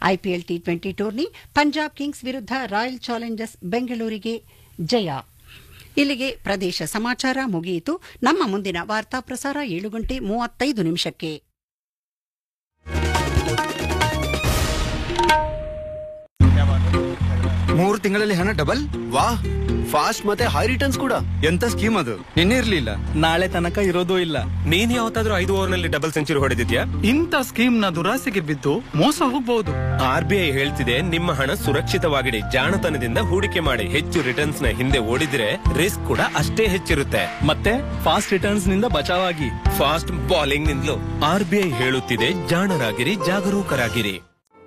IPL T twenty tourney Punjab Kings ವಿರುದ್ಧ Royal Challengers ಬೆಂಗಳೂರಿಗೆ ಜಯ ಇಲ್ಲಿಗೆ ಪ್ರದೇಶ ಸಮಾಚಾರ ಮುಗಿಯಿತು ನಮ್ಮ ಮುಂದಿನ ವಾರ್ತಾ ಪ್ರಸಾರ ಏಳು ಗಂಟೆ ಮೂವತ್ತೈದು ನಿಮಿಷಕ್ಕೆ ಮೂರು ತಿಂಗಳಲ್ಲಿ ಹಣ ಡಬಲ್ ವಾಹ್ ಫಾಸ್ಟ್ ಮತ್ತೆ ಹೈ ರಿಟರ್ನ್ಸ್ ಕೂಡ ಎಂತ ಸ್ಕೀಮ್ ಅದು ನಿನ್ನೆ ಇರ್ಲಿಲ್ಲ ನಾಳೆ ತನಕ ಇರೋದೂ ಇಲ್ಲ ನೀನ್ ಯಾವತ್ತಾದ್ರೂ ಐದು ಓವರ್ ನಲ್ಲಿ ಡಬಲ್ ಸೆಂಚುರಿ ಹೊಡೆದಿದ್ಯಾ ಇಂಥ ಸ್ಕೀಮ್ ನ ದುರಾಸೆಗೆ ಬಿದ್ದು ಮೋಸ ಹೋಗ್ಬಹುದು ಆರ್ ಬಿ ಐ ಹೇಳ್ತಿದೆ ನಿಮ್ಮ ಹಣ ಸುರಕ್ಷಿತವಾಗಿಡಿ ಜಾಣತನದಿಂದ ಹೂಡಿಕೆ ಮಾಡಿ ಹೆಚ್ಚು ರಿಟರ್ನ್ಸ್ ನ ಹಿಂದೆ ಓಡಿದ್ರೆ ರಿಸ್ಕ್ ಕೂಡ ಅಷ್ಟೇ ಹೆಚ್ಚಿರುತ್ತೆ ಮತ್ತೆ ಫಾಸ್ಟ್ ರಿಟರ್ನ್ಸ್ ನಿಂದ ಬಚಾವಾಗಿ ಫಾಸ್ಟ್ ಬಾಲಿಂಗ್ ನಿಂದಲೂ ಆರ್ ಬಿ ಐ ಹೇಳುತ್ತಿದೆ ಜಾಣರಾಗಿರಿ ಜಾಗರೂಕರಾಗಿರಿ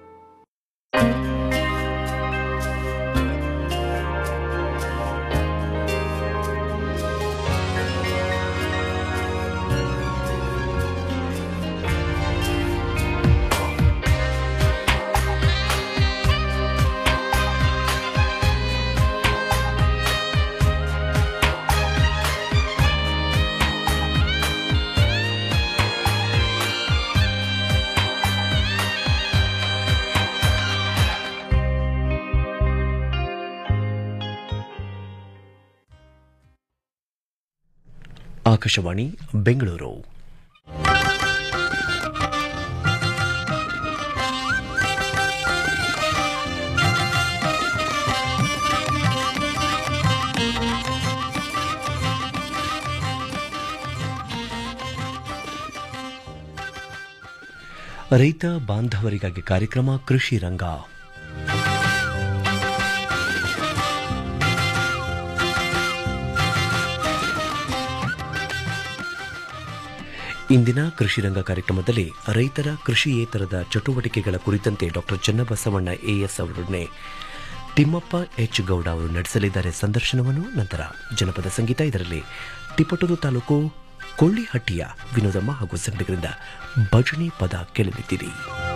ಆಕಾಶವಾಣಿ ಬೆಂಗಳೂರು ರೈತ ಬಾಂಧವರಿಗಾಗಿ ಕಾರ್ಯಕ್ರಮ ಕೃಷಿ ರಂಗ ಇಂದಿನ ಕೃಷಿ ರಂಗ ಕಾರ್ಯಕ್ರಮದಲ್ಲಿ ರೈತರ ಕೃಷಿಯೇತರದ ಚಟುವಟಿಕೆಗಳ ಕುರಿತಂತೆ ಡಾಕ್ಟರ್ ಚನ್ನಬಸವಣ್ಣ ಎಎಸ್ ಅವರೊಡನೆ ತಿಮ್ಮಪ್ಪ ಎಚ್ ಗೌಡ ಅವರು ನಡೆಸಲಿದ್ದಾರೆ ಸಂದರ್ಶನವನ್ನು ನಂತರ ಜನಪದ ಸಂಗೀತ ಇದರಲ್ಲಿ ತಿಪಟೂರು ತಾಲೂಕು ಕೊಳ್ಳಿಹಟ್ಟಿಯ ವಿನೋದಮ್ಮ ಹಾಗೂ ಸಂಘಟಕರಿಂದ ಭಜನೆ ಪದ ಕೇಳಲಿದ್ದೀರಿ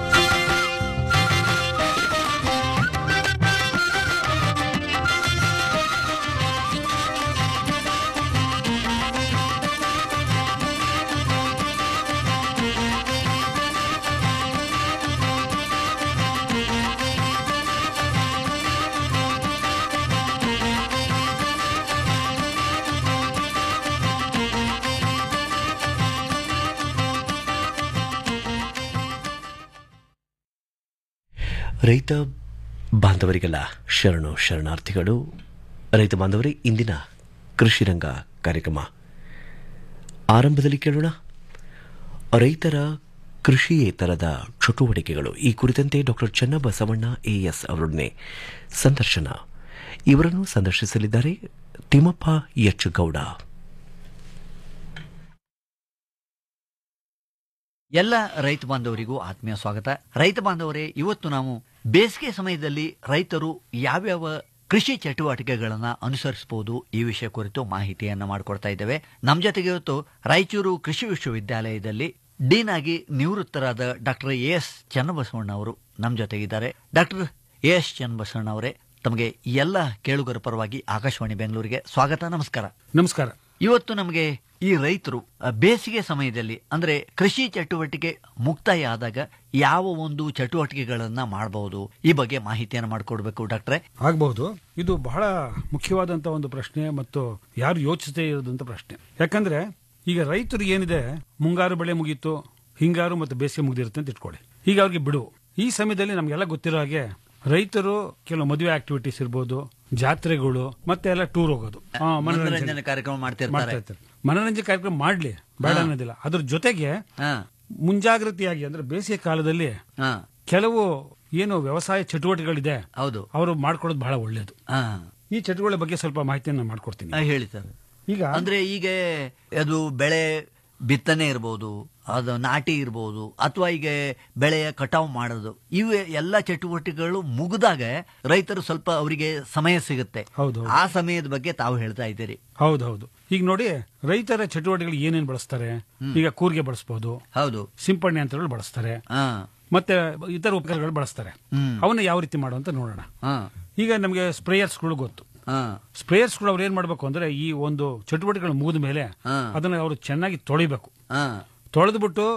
ರೈತ ಬಾಂಧವರಿಗೆಲ್ಲ ಶರಣು ಶರಣಾರ್ಥಿಗಳು ರೈತ ಬಾಂಧವರೇ ಇಂದಿನ ಕೃಷಿ ರಂಗ ಕಾರ್ಯಕ್ರಮ ಆರಂಭದಲ್ಲಿ ಕೇಳೋಣ ರೈತರ ಕೃಷಿಯೇತರದ ಚಟುವಟಿಕೆಗಳು ಈ ಕುರಿತಂತೆ ಡಾಕ್ಟರ್ ಚನ್ನಬಸವಣ್ಣ ಎಎಸ್ ಅವರೊಡನೆ ಸಂದರ್ಶನ ಇವರನ್ನು ಸಂದರ್ಶಿಸಲಿದ್ದಾರೆ ತಿಮ್ಮಪ್ಪ ಎಚ್ ಗೌಡ ಎಲ್ಲ ರೈತ ಬಾಂಧವರಿಗೂ ಆತ್ಮೀಯ ಸ್ವಾಗತ ರೈತ ಬಾಂಧವರೇ ಇವತ್ತು ನಾವು ಬೇಸಿಗೆ ಸಮಯದಲ್ಲಿ ರೈತರು ಯಾವ್ಯಾವ ಕೃಷಿ ಚಟುವಟಿಕೆಗಳನ್ನ ಅನುಸರಿಸಬಹುದು ಈ ವಿಷಯ ಕುರಿತು ಮಾಹಿತಿಯನ್ನ ಮಾಡಿಕೊಡ್ತಾ ಇದ್ದೇವೆ ನಮ್ಮ ಜೊತೆಗೆ ಇವತ್ತು ರಾಯಚೂರು ಕೃಷಿ ವಿಶ್ವವಿದ್ಯಾಲಯದಲ್ಲಿ ಡೀನ್ ಆಗಿ ನಿವೃತ್ತರಾದ ಡಾಕ್ಟರ್ ಎ ಎಸ್ ಚನ್ನಬಸವಣ್ಣ ಅವರು ನಮ್ಮ ಜೊತೆಗಿದ್ದಾರೆ ಡಾಕ್ಟರ್ ಎ ಎಸ್ ಚನ್ನಬಸವಣ್ಣ ಅವರೇ ತಮಗೆ ಎಲ್ಲ ಕೇಳುಗರ ಪರವಾಗಿ ಆಕಾಶವಾಣಿ ಬೆಂಗಳೂರಿಗೆ ಸ್ವಾಗತ ನಮಸ್ಕಾರ ನಮಸ್ಕಾರ ಇವತ್ತು ನಮಗೆ ಈ ರೈತರು ಅ, ಬೇಸಿಗೆ ಸಮಯದಲ್ಲಿ ಅಂದ್ರೆ ಕೃಷಿ ಚಟುವಟಿಕೆ ಮುಕ್ತಾಯ ಆದಾಗ ಯಾವ ಒಂದು ಚಟುವಟಿಕೆಗಳನ್ನ ಮಾಡಬಹುದು ಈ ಬಗ್ಗೆ ಮಾಹಿತಿಯನ್ನು ಮಾಡಿಕೊಡ್ಬೇಕು ಡಾಕ್ಟ್ರೆ ಆಗಬಹುದು ಇದು ಬಹಳ ಮುಖ್ಯವಾದಂತ ಒಂದು ಪ್ರಶ್ನೆ ಮತ್ತು ಯಾರು ಯೋಚಿಸದೇ ಇರೋದಂತ ಪ್ರಶ್ನೆ ಯಾಕಂದ್ರೆ ಈಗ ರೈತರು ಏನಿದೆ ಮುಂಗಾರು ಬೆಳೆ ಮುಗೀತು ಹಿಂಗಾರು ಮತ್ತು ಬೇಸಿಗೆ ಮುಗಿದಿರುತ್ತೆ ಅಂತ ಇಟ್ಕೊಳ್ಳಿ ಈಗ ಅವ್ರಿಗೆ ಬಿಡು ಈ ಸಮಯದಲ್ಲಿ ನಮ್ಗೆಲ್ಲ ಗೊತ್ತಿರೋ ಹಾಗೆ ರೈತರು ಕೆಲವು ಮದುವೆ ಆಕ್ಟಿವಿಟೀಸ್ ಇರ್ಬೋದು ಜಾತ್ರೆಗಳು ಮತ್ತೆ ಎಲ್ಲ ಟೂರ್ ಹೋಗೋದು ಆ, ಮನೋರಂಜನೆ ಕಾರ್ಯಕ್ರಮ ಮಾಡ್ತಿರ್ತಾರೆ ಮಾಡ್ತಾ ಇರ್ತಾರೆ ಮನೋರಂಜನೆ ಕಾರ್ಯಕ್ರಮ ಮಾಡ್ಲಿ ಬೇಡ ಅನ್ನೋದಿಲ್ಲ ಅದ್ರ ಜೊತೆಗೆ ಹಾ ಮುಂಜಾಗ್ರತೆಯಾಗಿ ಅಂದ್ರೆ ಬೇಸಿಗೆ ಕಾಲದಲ್ಲಿ ಹಾ ಕೆಲವು ಏನು ವ್ಯವಸಾಯ ಚಟುವಟಿಕೆಗಳಿದೆ ಹೌದು ಅವರು ಮಾಡ್ಕೊಳ್ಳೋದು ಬಹಳ ಒಳ್ಳೇದು ಹಾ ಈ ಚಟುವಟಿಕೆ ಬಗ್ಗೆ ಸ್ವಲ್ಪ ಮಾಹಿತಿಯನ್ನು ಮಾಡ್ಕೊಡ್ತೀನಿ ಆ, ಹೇಳಿ ಸರ್ ಈಗ ಅಂದ್ರೆ ಈಗ ಅದು ಬೆಳೆ ಬಿತ್ತನೆ ಇರ್ಬೋದು ಅದು ನಾಟಿ ಇರ್ಬೋದು ಅಥವಾ ಈಗ ಬೆಳೆಯ ಕಟಾವು ಮಾಡೋದು ಇವು ಎಲ್ಲ ಚಟುವಟಿಕೆಗಳು ಮುಗಿದಾಗ ರೈತರು ಸ್ವಲ್ಪ ಅವರಿಗೆ ಸಮಯ ಸಿಗುತ್ತೆ ಹೌದು, ಹೌದು. ಆ ಸಮಯದ ಬಗ್ಗೆ ತಾವು ಹೇಳ್ತಾ ಇದ್ದೀರಿ ಹೌದೌದು ಈಗ ನೋಡಿ ರೈತರ ಚಟುವಟಿಕೆಗಳು ಏನೇನ್ ಬಳಸ್ತಾರೆ ಈಗ ಕೂರ್ಗೆ ಬಳಸಬಹುದು ಹೌದು ಸಿಂಪಡಣೆ ಯಂತ್ರಗಳು ಬಳಸ್ತಾರೆ ಹಾ ಮತ್ತೆ ಇತರ ಉಪಕರಣಗಳು ಬಳಸ್ತಾರೆ ಹ್ಮ್. ಅವನ್ನ ಯಾವ ರೀತಿ ಮಾಡುವಂತ ನೋಡೋಣ ಹಾ ಈಗ ನಮಗೆ ಸ್ಪ್ರೇಯರ್ಸ್ಗಳು ಗೊತ್ತು ಹಾ ಸ್ಪ್ರೇಯರ್ಸ್ಗಳು ಅವ್ರು ಏನ್ ಮಾಡ್ಬೇಕು ಅಂದ್ರೆ ಈ ಒಂದು ಚಟುವಟಿಕೆಗಳು ಮುಗಿದ ಮೇಲೆ ಹಾ. ಅದನ್ನ ಅವರು ಚೆನ್ನಾಗಿ ತೊಳಿಬೇಕು ಹಾ ತೊಳೆದ್ಬಿಟ್ಟು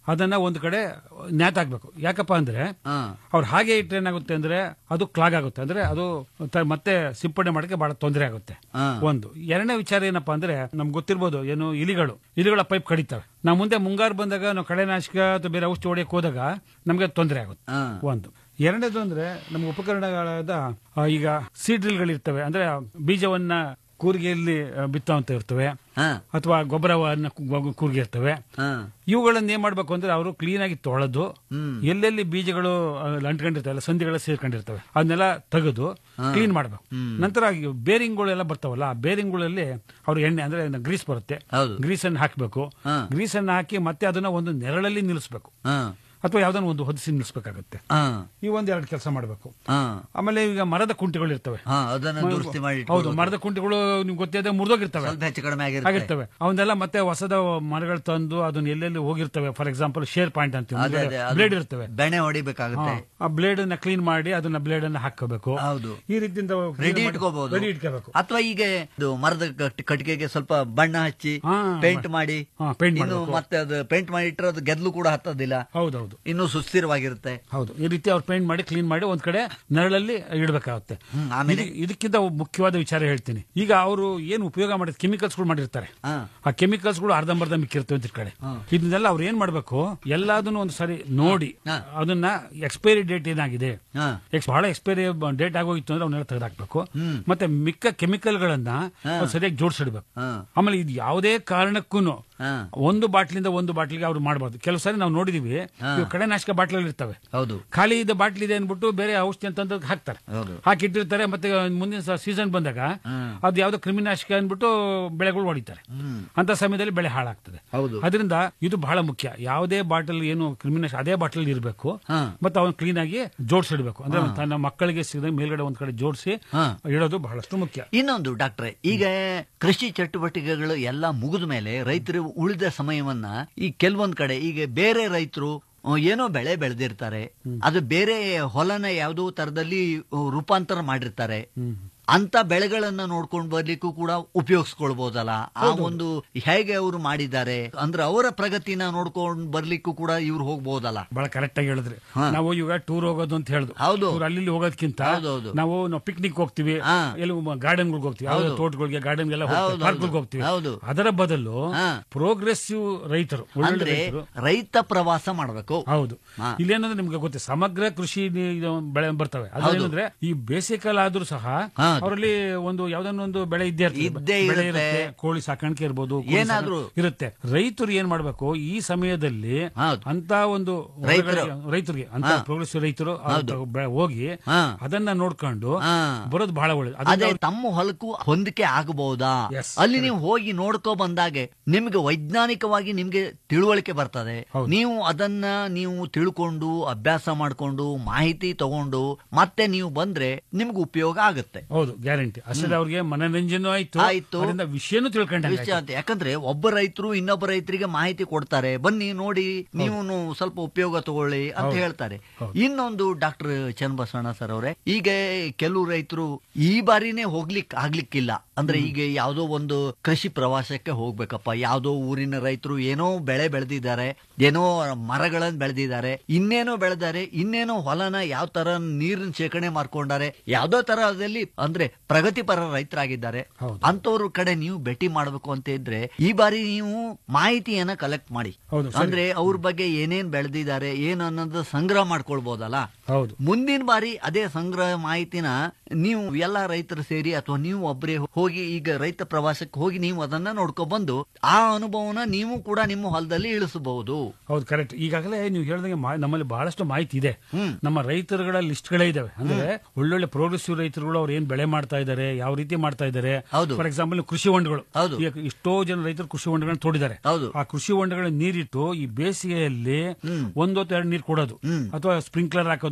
ಅದನ್ನ ಒಂದು ಕಡೆ ನ್ಯಾತಾಕ್ಬೇಕು ಯಾಕಪ್ಪ ಅಂದ್ರೆ ಹಾ. ಅವ್ರು ಹಾಗೆ ಇಟ್ಟರೆ ಏನಾಗುತ್ತೆ ಅಂದ್ರೆ ಅದು ಕ್ಲಾಗ್ ಆಗುತ್ತೆ ಅಂದ್ರೆ ಅದು ತ- ಮತ್ತೆ ಸಿಂಪಡಣೆ ಮಾಡಕ್ಕೆ ಬಹಳ ತೊಂದರೆ ಆಗುತ್ತೆ ಹಾ. ಒಂದು ಎರಡನೇ ವಿಚಾರ ಏನಪ್ಪಾ ಅಂದ್ರೆ ನಮ್ಗೆ ಗೊತ್ತಿರ್ಬೋದು ಏನು ಇಲಿಗಳು ಇಲಿಗಳ ಪೈಪ್ ಕಡಿತವೆ ನಾವು ಮುಂದೆ ಮುಂಗಾರು ಬಂದಾಗ ನಾವು ಕಳೆನಾಶಕ ಅಥವಾ ಬೇರೆ ಔಷಧಿ ಹೊಡೆಯಕ್ಕೆ ಹೋದಾಗ ನಮ್ಗೆ ತೊಂದರೆ ಆಗುತ್ತೆ ಹಾ. ಒಂದು ಎರಡನೇದು ಅಂದ್ರೆ ನಮ್ಮ ಉಪಕರಣಗಳಾದ ಆ, ಈಗ ಸೀಡ್ರಿಲ್ಗಳಿರ್ತವೆ ಅಂದ್ರೆ ಬೀಜವನ್ನ ಕೂರಿಗೆಯಲ್ಲಿ ಆ, ಬಿತ್ತುವಂತ ಇರ್ತವೆ ಹಾ. ಅಥವಾ ಗೊಬ್ಬರವನ್ನ ಕು- ಕೂರ್ಗೆ ಇರ್ತವೆ ಹಾ. ಇವುಗಳನ್ನ ಏನ್ ಮಾಡ್ಬೇಕು ಅಂದ್ರೆ ಅವರು ಕ್ಲೀನ್ ಆಗಿ ತೊಳೆದು ಎಲ್ಲೆಲ್ಲಿ ಬೀಜಗಳು ಆ, ಅಂಟ್ಕೊಂಡಿರ್ತವೆ ಸಂಧಿಗಳ ಸೇರ್ಕೊಂಡಿರ್ತವೆ ಅದನ್ನೆಲ್ಲ ತೆಗೆದು ಕ್ಲೀನ್ ಮಾಡ್ಬೇಕು ನಂತರ ಈ ಬೇರಿಂಗ್ಗಳೆಲ್ಲ ಬರ್ತಾವಲ್ಲ ಆ ಬೇರಿಂಗ್ಗಳಲ್ಲಿ ಅವ್ರ ಎಣ್ಣೆ ಅಂದ್ರೆ ಗ್ರೀಸ್ ಬರುತ್ತೆ ಹೌದು. ಗ್ರೀಸ್ ಅನ್ನು ಹಾಕಬೇಕು ಹಾ. ಗ್ರೀಸ್ ಅನ್ನು ಹಾಕಿ ಮತ್ತೆ ಅದನ್ನ ಒಂದು ನೆರಳಲ್ಲಿ ನಿಲ್ಲಿಸಬೇಕು ಹಾ. ಅಥವಾ ಯಾವ್ದನ್ನ ಒಂದು ಹೊದಿಸಿ ನಿಲ್ಲಿಸಬೇಕಾಗುತ್ತೆ ಹಾ. ಈ ಒಂದ್ ಎರಡು ಕೆಲಸ ಮಾಡಬೇಕು ಹಾ. ಆಮೇಲೆ ಈಗ ಮರದ ಕುಂಟಿಗಳು ಇರ್ತವೆ ಹಾ, ಅದನ್ನ ದುರಸ್ತಿ ಮಾಡಿ ಹೌದು ಇಟ್ಕೊಳ್ಳೋದು. ಮರದ ಕುಂಟಿಗಳು ನಿಮ್ಗೆ ಗೊತ್ತಿದೆ ಮುರಿದೋಗಿರ್ತವೆ ಸ್ವಲ್ಪ ಹೆಚ್ಚು ಕಡಿಮೆ ಆಗಿರುತ್ತೆ ಆಗಿರ್ತವೆ ಅವನ್ನೆಲ್ಲ ಮತ್ತೆ ಹೊಸದ ಮರಗಳು ತಂದು ಅದನ್ನ ಎಲ್ಲೆಲ್ಲಿ ಹೋಗಿರ್ತವೆ ಫಾರ್ ಎಕ್ಸಾಂಪಲ್ ಶೇರ್ ಪಾಯಿಂಟ್ ಅದೇ ಅದೇ ಅಂತೀವಿ ಅದು ಬ್ಲೇಡ್ ಇರ್ತವೆ ಬೆಣ್ಣೆ ಹೊಡಿಬೇಕಾಗುತ್ತೆ ಹಾ, ಆ ಬ್ಲೇಡ್ ಅನ್ನ ಕ್ಲೀನ್ ಮಾಡಿ ಅದನ್ನ ಬ್ಲೇಡ್ ಅನ್ನ ಹಾಕಬೇಕು ಹೌದು. ಈ ರೀತಿಯಿಂದ ರೆಡಿ ಇಟ್ಕೋಬಹುದು ರೆಡಿ ಇಟ್ಕೋಬೇಕು ಅಥವಾ ಈಗ ಇದು ಮರದ ಕಟ್- ಕಟ್ಟಿಗೆಗೆ ಸ್ವಲ್ಪ ಬಣ್ಣ ಹಚ್ಚಿ ಹಾ, ಪೇಂಟ್ ಮಾಡಿ ಹಾ, paint ಇನ್ನು ಮಾಡ್ಬೇಕು. ಮತ್ತೆ ಅದು ಪೇಂಟ್ ಮಾಡಿ ಇಟ್ಟರೆ ಅದು ಗೆದ್ಲು ಕೂಡ ಹತ್ತೋದಿಲ್ಲ ಹೌದೌದು ಇನ್ನು ಸುಸ್ಥಿರವಾಗಿರುತ್ತೆ ಹೌದು ಈ ರೀತಿ ಅವ್ರು ಪೇಂಟ್ ಮಾಡಿ ಕ್ಲೀನ್ ಮಾಡಿ ಒಂದ್ ಕಡೆ ನೆರಳಲ್ಲಿ ಇಡಬೇಕಾಗುತ್ತೆ ಹ್ಮ್, ಆಮೇಲೆ? ಇದಕ್ಕಿಂತ ಮುಖ್ಯವಾದ ವಿಚಾರ ಹೇಳ್ತೀನಿ ಈಗ ಅವರು ಏನು ಉಪಯೋಗ ಮಾಡಿದ ಕೆಮಿಕಲ್ಸ್ ಗಳು ಮಾಡಿರ್ತಾರೆ ಹಾ. ಆ ಕೆಮಿಕಲ್ಸ್ ಗಳು ಅರ್ಧಂಬರ್ಧ ಮಿಕ್ಕಿರ್ತವೆ ಅಂತ ಕಡೆ ಇದನ್ನೆಲ್ಲ ಅವ್ರು ಏನ್ ಮಾಡ್ಬೇಕು ಎಲ್ಲದನ್ನು ಒಂದು ಸರಿ ನೋಡಿ ಹಾ. ಅದನ್ನ ಎಕ್ಸ್ಪೈರಿ ಡೇಟ್ ಏನಾಗಿದೆ ಹಾ. ಎಕ್ಸ್- ಬಹಳ ಎಕ್ಸ್ಪೈರಿ ಡೇಟ್ ಆಗೋಗಿತ್ತು ಅಂದ್ರೆ ಅವನ್ನೆಲ್ಲ ತೆಗೆದಾಕ್ಬೇಕು ಮತ್ತೆ ಮಿಕ್ಕ ಕೆಮಿಕಲ್ ಗಳನ್ನ ಅವ್ರು ಸರಿಯಾಗಿ ಜೋಡಿಸಿಡ್ಬೇಕು ಹಾ. ಆಮೇಲೆ ಇದು ಯಾವುದೇ ಕಾರಣಕ್ಕೂ ಹಾ. ಒಂದು ಬಾಟ್ಲಿಂದ ಒಂದು ಬಾಟ್ಲಿಗೆ ಅವ್ರು ಮಾಡಬಾರ್ದು ಕೆಲವು ಸಾರಿ ನಾವು ನೋಡಿದೀವಿ ಇವು ಕಡೆನಾಶಕ ಬಾಟ್ಲಲ್ಲಿ ಇರ್ತವೆ ಹೌದು ಖಾಲಿ ಇದೆ ಬಾಟ್ಲಿ ಇದೆ ಅನ್ಬಿಟ್ಟು ಬೇರೆ ಔಷಧಿ ಅಂತ ಹಾಕ್ತಾರೆ ಹೌದು. ಹಾಕಿಟ್ಟಿರ್ತಾರೆ ಮತ್ತೆ ಮುಂದಿನ ಸೀಸನ್ ಬಂದಾಗ ಅದು ಯಾವ್ದೋ ಕ್ರಿಮಿನಾಶಕ ಅನ್ಬಿಟ್ಟು ಬೆಳೆಗಳು ಹೊಡಿತಾರೆ ಅಂತ ಸಮಯದಲ್ಲಿ ಬೆಳೆ ಹಾಳಾಗ್ತದೆ ಹೌದು. ಅದರಿಂದ ಇದು ಬಹಳ ಮುಖ್ಯ ಯಾವುದೇ ಬಾಟಲ್ ಏನು ಕ್ರಿಮಿನಾಶಕ ಅದೇ ಬಾಟಲ್ ಇರಬೇಕು ಹಾ. ಮತ್ತೆ ಅವನ್ ಕ್ಲೀನ್ ಆಗಿ ಜೋಡಿಸಿಡ್ಬೇಕು ಅಂದ್ರೆ ತನ್ನ ಮಕ್ಕಳಿಗೆ ಸಿಗದ ಮೇಲ್ಗಡೆ ಒಂದ್ ಕಡೆ ಜೋಡಿಸಿ ಹಾ. ಇಡೋದು ಬಹಳಷ್ಟು ಮುಖ್ಯ ಇನ್ನೊಂದು ಡಾಕ್ಟ್ರೆ ಈಗ ಕೃಷಿ ಚಟುವಟಿಕೆಗಳು ಎಲ್ಲ ಮುಗಿದ ಮೇಲೆ ರೈತರು ಉಳಿದ ಸಮಯವನ್ನ ಈ ಕೆಲವೊಂದ್ ಕಡೆ ಈಗ ಬೇರೆ ರೈತರು ಏನೋ ಬೆಳೆ ಬೆಳೆದಿರ್ತಾರೆ ಅದು ಬೇರೆ ಹೊಲನ ಯಾವುದೋ ತರದಲ್ಲಿ ಆ, ರೂಪಾಂತರ ಮಾಡಿರ್ತಾರೆ ಅಂತ ಬೆಳೆಗಳನ್ನ ನೋಡ್ಕೊಂಡು ಬರ್ಲಿಕ್ಕೂ ಕೂಡ ಉಪಯೋಗಿಸ್ಕೊಳ್ಬಹುದಲ್ಲ ಆ ಒಂದು ಹೇಗೆ ಅವರು ಮಾಡಿದ್ದಾರೆ ಅಂದ್ರೆ ಅವರ ಪ್ರಗತಿನ ನೋಡ್ಕೊಂಡು ಬರ್ಲಿಕ್ಕೂ ಕೂಡ ಇವ್ರು ಹೋಗ್ಬಹುದಲ್ಲ ಬಹಳ ಕರೆಕ್ಟ್ ಆಗಿ ಹೇಳಿದ್ರಿ ಹಾ. ನಾವು ಈಗ ಟೂರ್ ಹೋಗೋದು ಅಂತ ಹೇಳುದು ಹೌದು. ಟೂರ್ ಅಲ್ಲಿ ಇಲ್ಲಿ ಹೋಗೋದಕ್ಕಿಂತ ಹೌದೌದು. ನಾವು ನಾವು ಪಿಕ್ನಿಕ್ ಹೋಗ್ತೀವಿ ಹಾ. ಎಲ್ಲಿ ಗಾರ್ಡನ್ಗಳಿಗೆ ಹೋಗ್ತೀವಿ ಯಾವ್ದೋ ಹೌದು. ತೋಟಗಳಿಗೆ ಗಾರ್ಡನ್ಗೆಲ್ಲ ಹೌದು, ಪಾರ್ಕ್ಗಳಿಗೆ ಹೌದು. ಹೋಗ್ತೀವಿ ಹೌದು. ಅದರ ಬದಲು ಹಾ. ಪ್ರೋಗ್ರೆಸಿವ್ ರೈತರು ಒಳ್ಳೊಳ್ಳೆ ಅಂದ್ರೆ ರೈತರು ರೈತ ಪ್ರವಾಸ ಮಾಡ್ಬೇಕು ಹೌದು ಹಾ. ಇಲ್ಲೇನಂದ್ರೆ ನಿಮ್ಗೆ ಗೊತ್ತೆ ಸಮಗ್ರ ಕೃಷಿ ನಿ- ಇದು ಬೆಳೆ ಬರ್ತವೆ ಅದೇನಂದ್ರೆ ಈ ಬೇಸಿಗೆ ಕಾಲ ಆದ್ರೂ ಸಹ ಹಾ. ಅವರಲ್ಲಿ ಒಂದು ಯಾವ್ದನ್ನ ಒಂದು ಬೆಳೆ ಇದ್ದೇ ಇರ್ತದೆ. ಇದ್ದೇ ಬೆಳೆ ಇರುತ್ತೆ. ಕೋಳಿ ಸಾಕಾಣಿಕೆ ಇರ್ಬೋದು ಕೋಳಿ ಏನಾದ್ರೂ. ಸಾಕಾಣಿಕೆ ಇರುತ್ತೆ ರೈತರು ಏನ್ ಮಾಡ್ಬೇಕು ಈ ಸಮಯದಲ್ಲಿ ಹೌದು. ಅಂತ ಒಂದು ರೈತರು. ಹೊರಗಡೆ- ರೈತರಿಗೆ ಅಂತ ಹಾ. ಪ್ರೋಗ್ರೆಸಿವ್ ರೈತರು ಅವ್ರ ಹೌದು. ಬೆ- ಹೋಗಿ ಹಾ. ಅದನ್ನ ನೋಡ್ಕೊಂಡು ಹಾ. ಬರೋದು ಬಹಳ ಒಳ್ಳೇದು ಅದೇ ಅದರಿಂದ ತಮ್ಮ ಹೊಲಕ್ಕೂ ಹೊಂದಿಕೆ ಆಗಬಹುದಾ Yes, ಅಲ್ಲಿ ನೀವು ಹೋಗಿ ನೋಡ್ಕೊ ಬಂದಾಗೆ ನಿಮ್ಗೆ ವೈಜ್ಞಾನಿಕವಾಗಿ ನಿಮ್ಗೆ ತಿಳುವಳಿಕೆ ಬರ್ತದೆ ಹೌದು. ನೀವು ಅದನ್ನ ನೀವು ತಿಳ್ಕೊಂಡು ಅಭ್ಯಾಸ ಮಾಡ್ಕೊಂಡು ಮಾಹಿತಿ ತಗೊಂಡು ಮತ್ತೆ ನೀವು ಬಂದ್ರೆ ನಿಮ್ಗೆ ಉಪಯೋಗ ಆಗುತ್ತೆ ಹೌದು ಗ್ಯಾರಂಟಿ ಅಷ್ಟೇ ಅವ್ರಿಗೆ ಮನರಂಜನೆ ಆಯ್ತು ಆಯ್ತು. ಅದರಿಂದ ವಿಷಯನೂ ತಿಳ್ಕೊಂಡ ವಿಷಯ ಅಂತ ಯಾಕಂದ್ರೆ ಒಬ್ಬ ರೈತರು ಇನ್ನೊಬ್ಬ ರೈತರಿಗೆ ಮಾಹಿತಿ ಕೊಡ್ತಾರೆ ಬನ್ನಿ ನೋಡಿ ನೀವು ಸ್ವಲ್ಪ ಉಪಯೋಗ ತಗೊಳ್ಳಿ ಅಂತ ಹೌದು. ಹೇಳ್ತಾರೆ ಹೌದು. ಇನ್ನೊಂದು ಡಾಕ್ಟರ್ ಚನ್ನಬಸವಣ್ಣ ಸರ್ ಅವರೇ ಈಗ ಕೆಲವು ರೈತರು ಈ ಬಾರಿನೇ ಹೋಗ್ಲಿಕ್ ಆಗ್ಲಿಕ್ಕಿಲ್ಲ ಅಂದ್ರೆ ಈಗ ಯಾವ್ದೋ ಒಂದು ಕೃಷಿ ಪ್ರವಾಸಕ್ಕೆ ಹೋಗ್ಬೇಕಪ್ಪ ಯಾವ್ದೋ ಊರಿನ ರೈತರು ಏನೋ ಬೆಳೆ ಬೆಳೆದಿದ್ದಾರೆ ಏನೋ ಮರಗಳನ್ನ ಬೆಳೆದಿದ್ದಾರೆ ಇನ್ನೇನೋ ಬೆಳೆದಾರೆ ಇನ್ನೇನೋ ಹೊಲನ ಯಾವ ತರ ನೀರಿನ ಶೇಖರಣೆ ಮಾಡ್ಕೊಂಡಾರೆ ಯಾವ್ದೋ ತರದಲ್ಲಿ ಅಂದ್ರೆ ಪ್ರಗತಿಪರ ರೈತರಾಗಿದ್ದಾರೆ ಹೌದು. ಅಂತವ್ರ ಕಡೆ ನೀವು ಭೇಟಿ ಮಾಡ್ಬೇಕು ಅಂತ ಇದ್ರೆ ಈ ಬಾರಿ ನೀವು ಮಾಹಿತಿಯನ್ನ ಕಲೆಕ್ಟ್ ಮಾಡಿ ಹೌದು, ಸರಿ. ಅಂದ್ರೆ ಅವ್ರ ಬಗ್ಗೆ ಏನೇನ್ ಬೆಳೆದಿದ್ದಾರೆ ಏನು ಅನ್ನೋದು ಸಂಗ್ರಹ ಮಾಡ್ಕೊಳ್ಬಹುದಲ್ಲ ಹೌದು ಮುಂದಿನ ಬಾರಿ ಅದೇ ಸಂಗ್ರಹ ಮಾಹಿತಿನ ನೀವು ಎಲ್ಲ ರೈತರು ಸೇರಿ ಅಥವಾ ನೀವು ಒಬ್ಬರೇ ಹೋಗಿ ಈಗ ರೈತ ಪ್ರವಾಸಕ್ಕೆ ಹೋಗಿ ನೀವು ಅದನ್ನ ನೋಡ್ಕೊಂಡ್ ಬಂದು ಆ ಅನುಭವನ ನೀವು ಕೂಡ ನಿಮ್ಮ ಹೊಲದಲ್ಲಿ ಇಳಿಸಬಹುದು ಹೌದು ಕರೆಕ್ಟ್ ಈಗಾಗಲೇ ನೀವು ಹೇಳ್ದಂಗೆ ಮಾ- ನಮ್ಮಲ್ಲಿ ಬಹಳಷ್ಟು ಮಾಹಿತಿ ಇದೆ ಹ್ಮ್. ನಮ್ಮ ರೈತರುಗಳ ಲಿಸ್ಟ್ಗಳೇ ಇದಾವೆ ಅಂದ್ರೆ ಒಳ್ಳೊಳ್ಳೆ ಪ್ರೋಗ್ರೆಸಿವ್ ರೈತರುಗಳು ಅವ್ರು ಏನ್ ಬೆಳೆ ಮಾಡ್ತಾ ಇದ್ದಾರೆ ಯಾವ ರೀತಿ ಮಾಡ್ತಾ ಇದ್ದಾರೆ ಹೌದು. ಫಾರ್ ಎಕ್ಸಾಂಪಲ್ ಕೃಷಿ ಹೊಂಡಗಳು ಹೌದು. ಈಗ ಎಷ್ಟೋ ಜನ ರೈತರು ಕೃಷಿ ಹೊಂಡಗಳನ್ನ ತೋಡಿದ್ದಾರೆ ಹೌದು. ಆ ಕೃಷಿ ಹೊಂಡಗಳ ನೀರಿಟ್ಟು ಈ ಬೇಸಿಗೆಯಲ್ಲಿ ಒಂದೊತ್ತು ಎರಡು ನೀರು ಕೊಡೋದು ಹ್ಮ್. ಅಥವಾ ಸ್ಪ್ರಿಂಕ್ಲರ್ ಹಾಕೋದು